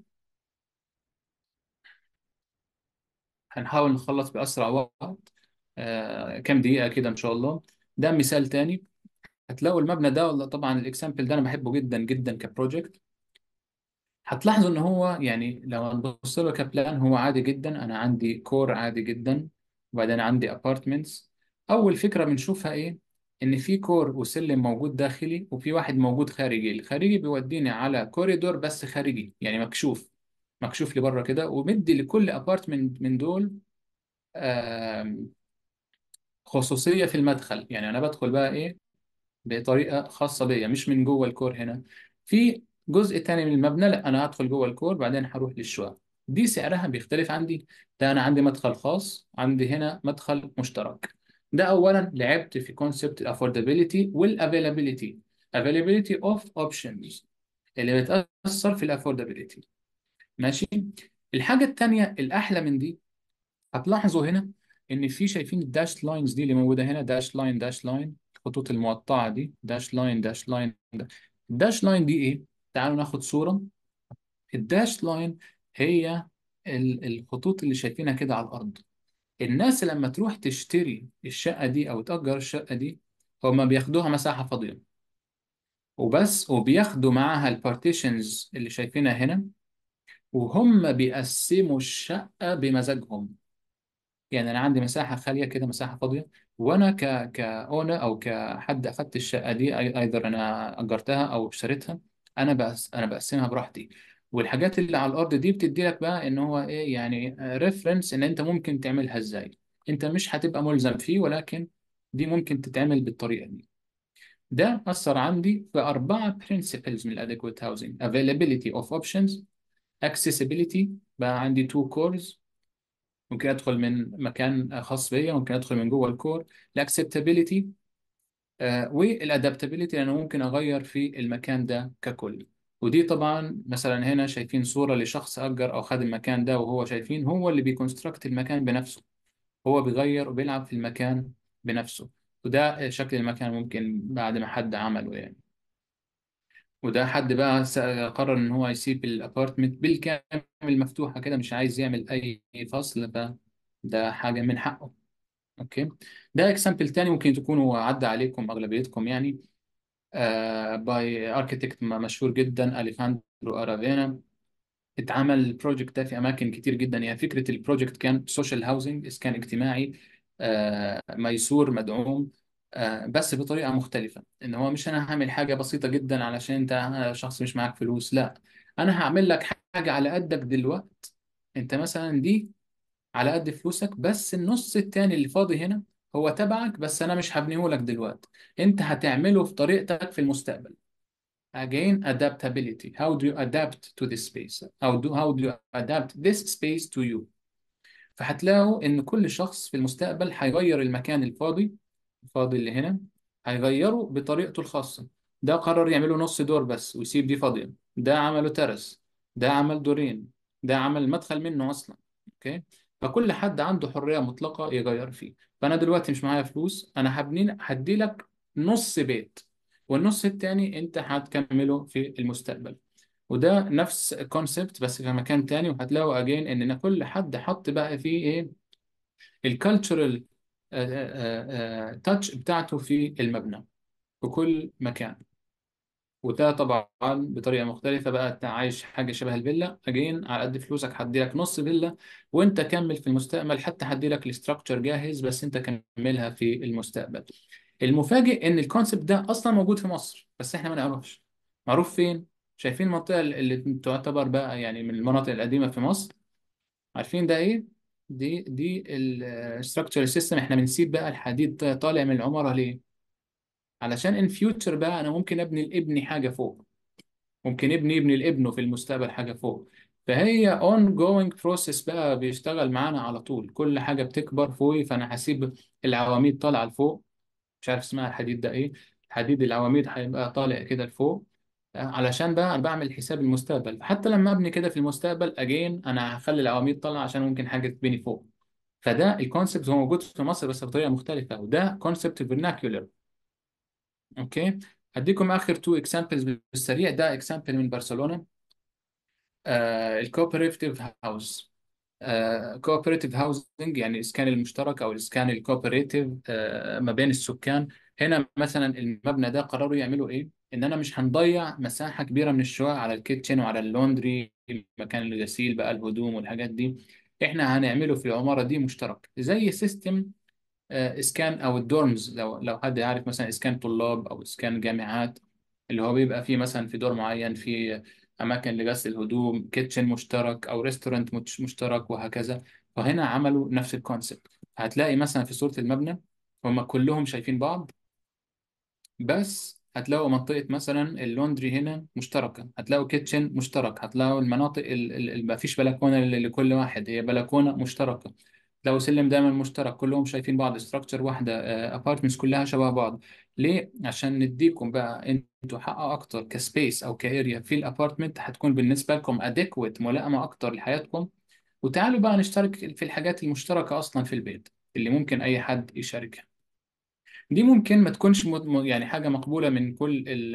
هنحاول نخلص باسرع وقت آه كام دقيقه كده ان شاء الله ده مثال تاني هتلاقوا المبنى ده والله طبعا الاكزامبل ده انا بحبه جدا جدا كبروجكت هتلاحظوا ان هو يعني لو نبص له كبلان هو عادي جدا انا عندي كور عادي جدا وبعدين عندي ابارتمنتس اول فكره بنشوفها ايه ان في كور وسلم موجود داخلي وفي واحد موجود خارجي الخارجي بيوديني على كوريدور بس خارجي يعني مكشوف مكشوف لبره كده ومدي لكل ابارتمنت من دول آم، خصوصيه في المدخل يعني انا بدخل بقى ايه بطريقه خاصه بيا مش من جوه الكور هنا في جزء تاني من المبنى لا انا هدخل جوه الكور بعدين هروح للشقق دي سعرها بيختلف عندي ده انا عندي مدخل خاص عندي هنا مدخل مشترك ده اولا لعبت في كونسبت الافوردابيلتي والافيلابيلتي availability of options اللي بتأثر في الافوردابيلتي ماشي الحاجة التانية الأحلى من دي هتلاحظوا هنا ان في شايفين الداش لاينز دي اللي موجوده هنا داش لاين داش لاين الخطوط المقطعه دي داش لاين داش لاين الداش لاين دي ايه تعالوا ناخد صوره الداش لاين هي ال- الخطوط اللي شايفينها كده على الارض الناس لما تروح تشتري الشقه دي او تأجر الشقه دي هما بياخدوها مساحه فاضيه وبس وبياخدوا معاها البارتيشنز اللي شايفينها هنا وهم بيقسموا الشقه بمزاجهم يعني انا عندي مساحه خاليه كده مساحه فاضيه وانا ك كاونر او كحد اخدت الشقه دي ايضا انا اجرتها او اشتريتها انا بس انا بقسمها براحتي والحاجات اللي على الارض دي بتدي لك بقى ان هو ايه يعني ريفرنس ان انت ممكن تعملها ازاي انت مش هتبقى ملزم فيه ولكن دي ممكن تتعمل بالطريقه دي ده اثر عندي في اربعه principles من الادكويت هاوزنج availability of options accessibility بقى عندي two cores ممكن ادخل من مكان خاص بيا ممكن ادخل من جوه الكور الاكسبتابيلتي والادابتابيلتي انا ممكن اغير في المكان ده ككل ودي طبعا مثلا هنا شايفين صورة لشخص اجر او خد المكان ده وهو شايفين هو اللي بيكونستراكت المكان بنفسه هو بيغير وبيلعب في المكان بنفسه وده شكل المكان ممكن بعد ما حد عمله يعني وده حد بقى س- قرر ان هو يسيب الابارتمنت بالكامل مفتوحة كده مش عايز يعمل اي فصل فده حاجة من حقه اوكي ده اكزامبل تاني ممكن تكونوا عدى عليكم اغلبيتكم يعني آه باي اركيتكت مشهور جدا اليخاندرو ارافينا اتعمل البروجكت ده في اماكن كتير جدا يعني فكره البروجكت كان سوشيال هاوزنج اسكان اجتماعي آه ميسور مدعوم آه بس بطريقه مختلفه ان هو مش انا هعمل حاجه بسيطه جدا علشان انت شخص مش معاك فلوس لا انا هعمل لك حاجه على قدك دلوقت انت مثلا دي على قد فلوسك بس النص التاني اللي فاضي هنا هو تبعك بس انا مش هبنيه لك دلوقتي انت هتعمله في طريقتك في المستقبل again adaptability how do you adapt to this space how do how do you adapt this space to you فهتلاقوا ان كل شخص في المستقبل هيغير المكان الفاضي الفاضي اللي هنا هيغيره بطريقته الخاصة ده قرر يعمله نص دور بس ويسيب دي فاضية ده عمله ترس ده عمل دورين ده عمل مدخل منه أصلا أوكي فكل حد عنده حرية مطلقة يغير فيه فأنا دلوقتي مش معايا فلوس أنا هبني هدي لك نص بيت والنص التاني أنت هتكمله في المستقبل وده نفس كونسبت بس في مكان تاني وهتلاقوا أجين إن كل حد حط بقى فيه إيه الكالتشرال تاتش بتاعته في المبنى في كل مكان وده طبعا بطريقه مختلفه بقى انت عايش حاجه شبه الفيلا اجين على قد فلوسك هدي لك نص فيلا وانت كمل في المستقبل حتى هدي لك الاستراكشر جاهز بس انت كملها في المستقبل المفاجئ ان الكونسيبت ده اصلا موجود في مصر بس احنا ما نعرفش معروف فين شايفين المنطقه اللي تعتبر بقى يعني من المناطق القديمه في مصر عارفين ده ايه دي دي الستراكشر سيستم احنا بنسيب بقى الحديد طالع من العمارة ليه علشان ان فيوتشر بقى انا ممكن ابني لابني حاجة فوق ممكن ابني يبني لابنه في المستقبل حاجة فوق فهي ongoing process بقى بيشتغل معانا على طول كل حاجة بتكبر فوقي فأنا هسيب العواميد طالعة لفوق مش عارف اسمها الحديد ده إيه الحديد العواميد هيبقى طالع كده لفوق آه، علشان بقى أنا بعمل حساب المستقبل حتى لما أبني كده في المستقبل أجين أنا هخلي العواميد طالعة عشان ممكن حاجة تبني فوق فده الكونسبت هو موجود في مصر بس بطريقة مختلفة وده كونسبت vernacular أوكي هديكم آخر تو اكزامبلز بالسريع ده اكزامبل من برشلونة الكوبريتيف هاوس كوبريتيف هاوسنج يعني الاسكان المشترك او الاسكان الكوبريتيف ما بين السكان هنا مثلا المبنى ده قرروا يعملوا ايه ان انا مش هنضيع مساحه كبيره من الشقق على الكيتشن وعلى اللوندري مكان الغسيل بقى الهدوم والحاجات دي احنا هنعمله في العماره دي مشترك زي سيستم آه، اسكان او الدورمز لو لو حد عارف مثلا اسكان طلاب او اسكان جامعات اللي هو بيبقى فيه مثلا في دور معين في اماكن لغسل الهدوم كيتشن مشترك او ريستورانت مشترك وهكذا فهنا عملوا نفس الكونسيبت هتلاقي مثلا في صورة المبنى هم كلهم شايفين بعض بس هتلاقوا منطقة مثلا اللوندري هنا مشتركة هتلاقوا كيتشن مشترك هتلاقوا المناطق اللي ما فيش بلكونة ل- لكل واحد هي بلكونة مشتركة لو سلم دايما مشترك كلهم شايفين بعض استراكشر واحدة ابارتمنتس كلها شبه بعض ليه عشان نديكم بقى انتوا حق اكتر كسبيس او كاريا في الابارتمنت هتكون بالنسبة لكم اديكويت ملائمة اكتر لحياتكم وتعالوا بقى نشترك في الحاجات المشتركة اصلا في البيت اللي ممكن اي حد يشاركها دي ممكن ما تكونش م- م- يعني حاجة مقبولة من كل ال-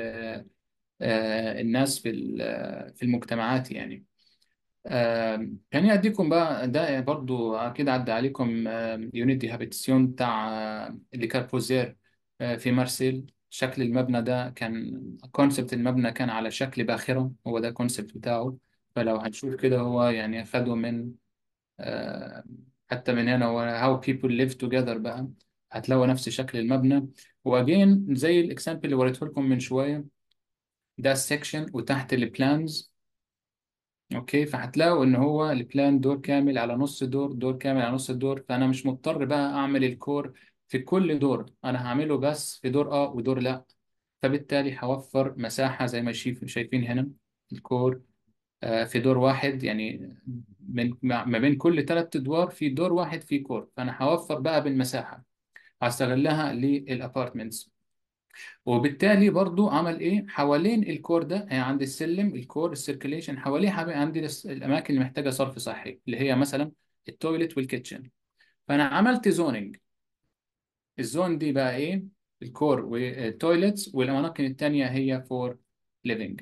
آه، الناس في ال- في المجتمعات يعني آه، خليني أديكم بقى ده برضو أكيد عدى عليكم يونيت دي هابيتسيون بتاع آه، اللي كاربوزير آه، في مارسيل شكل المبنى ده كان كونسبت المبنى كان على شكل باخرة هو ده الكونسبت بتاعه فلو هنشوف كده هو يعني أخده من آه، حتى من هنا هو how people live together بقى هتلاقوا نفس شكل المبنى واجين زي الاكزامبل اللي وريته لكم من شويه ده السكشن وتحت البلانز اوكي فهتلاقوا ان هو البلان دور كامل على نص دور دور كامل على نص دور فانا مش مضطر بقى اعمل الكور في كل دور انا هعمله بس في دور اه ودور لا فبالتالي هوفر مساحه زي ما شايف شايفين هنا الكور آه، في دور واحد يعني من ما ما بين كل ثلاث ادوار في دور واحد فيه كور فانا هوفر بقى بالمساحه هستغلها للابارتمنتس وبالتالي برضو عمل ايه حوالين الكور ده يعني عند السلم الكور السيركيليشن حواليه حبي- عندي الس- الاماكن اللي محتاجه صرف صحي اللي هي مثلا التويلت والكيتشن فانا عملت زوننج الزون دي بقى ايه الكور والتويلتس والاماكن التانية هي فور ليفينج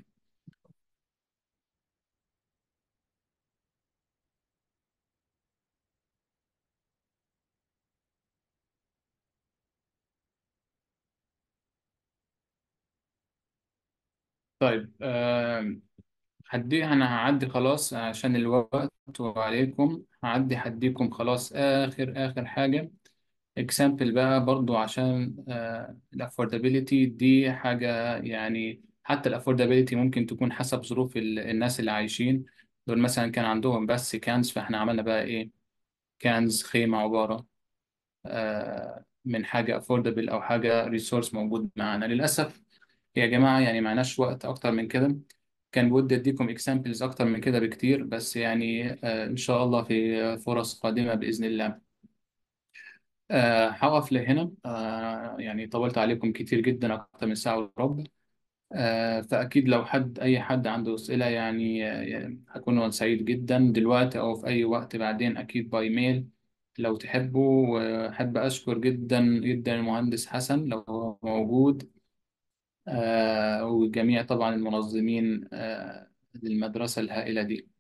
طيب آم، هدي انا هعدي خلاص عشان الوقت وعليكم هعدي هديكم خلاص اخر اخر حاجة اكزامبل بقى برضو عشان الافوردابيلتي دي حاجة يعني حتى الافوردابيلتي ممكن تكون حسب ظروف ال- الناس اللي عايشين دول مثلا كان عندهم بس كانز فاحنا عملنا بقى ايه كانز خيمة عبارة آه، من حاجة افوردابل او حاجة ريسورس موجود معانا للأسف يا جماعة يعني معناش وقت أكتر من كده كان بودي أديكم إكزامبلز أكتر من كده بكتير بس يعني آه، إن شاء الله في فرص قادمة بإذن الله آه، هقف لهنا آه، يعني طولت عليكم كتير جدا أكتر من ساعة وربع آه، فأكيد لو حد أي حد عنده أسئلة يعني آه، هكون سعيد جدا دلوقتي أو في أي وقت بعدين أكيد باي ميل لو تحبوا وأحب أشكر جدا جدا المهندس حسن لو هو موجود آه، وجميع طبعا المنظمين آه، للمدرسة الهائلة دي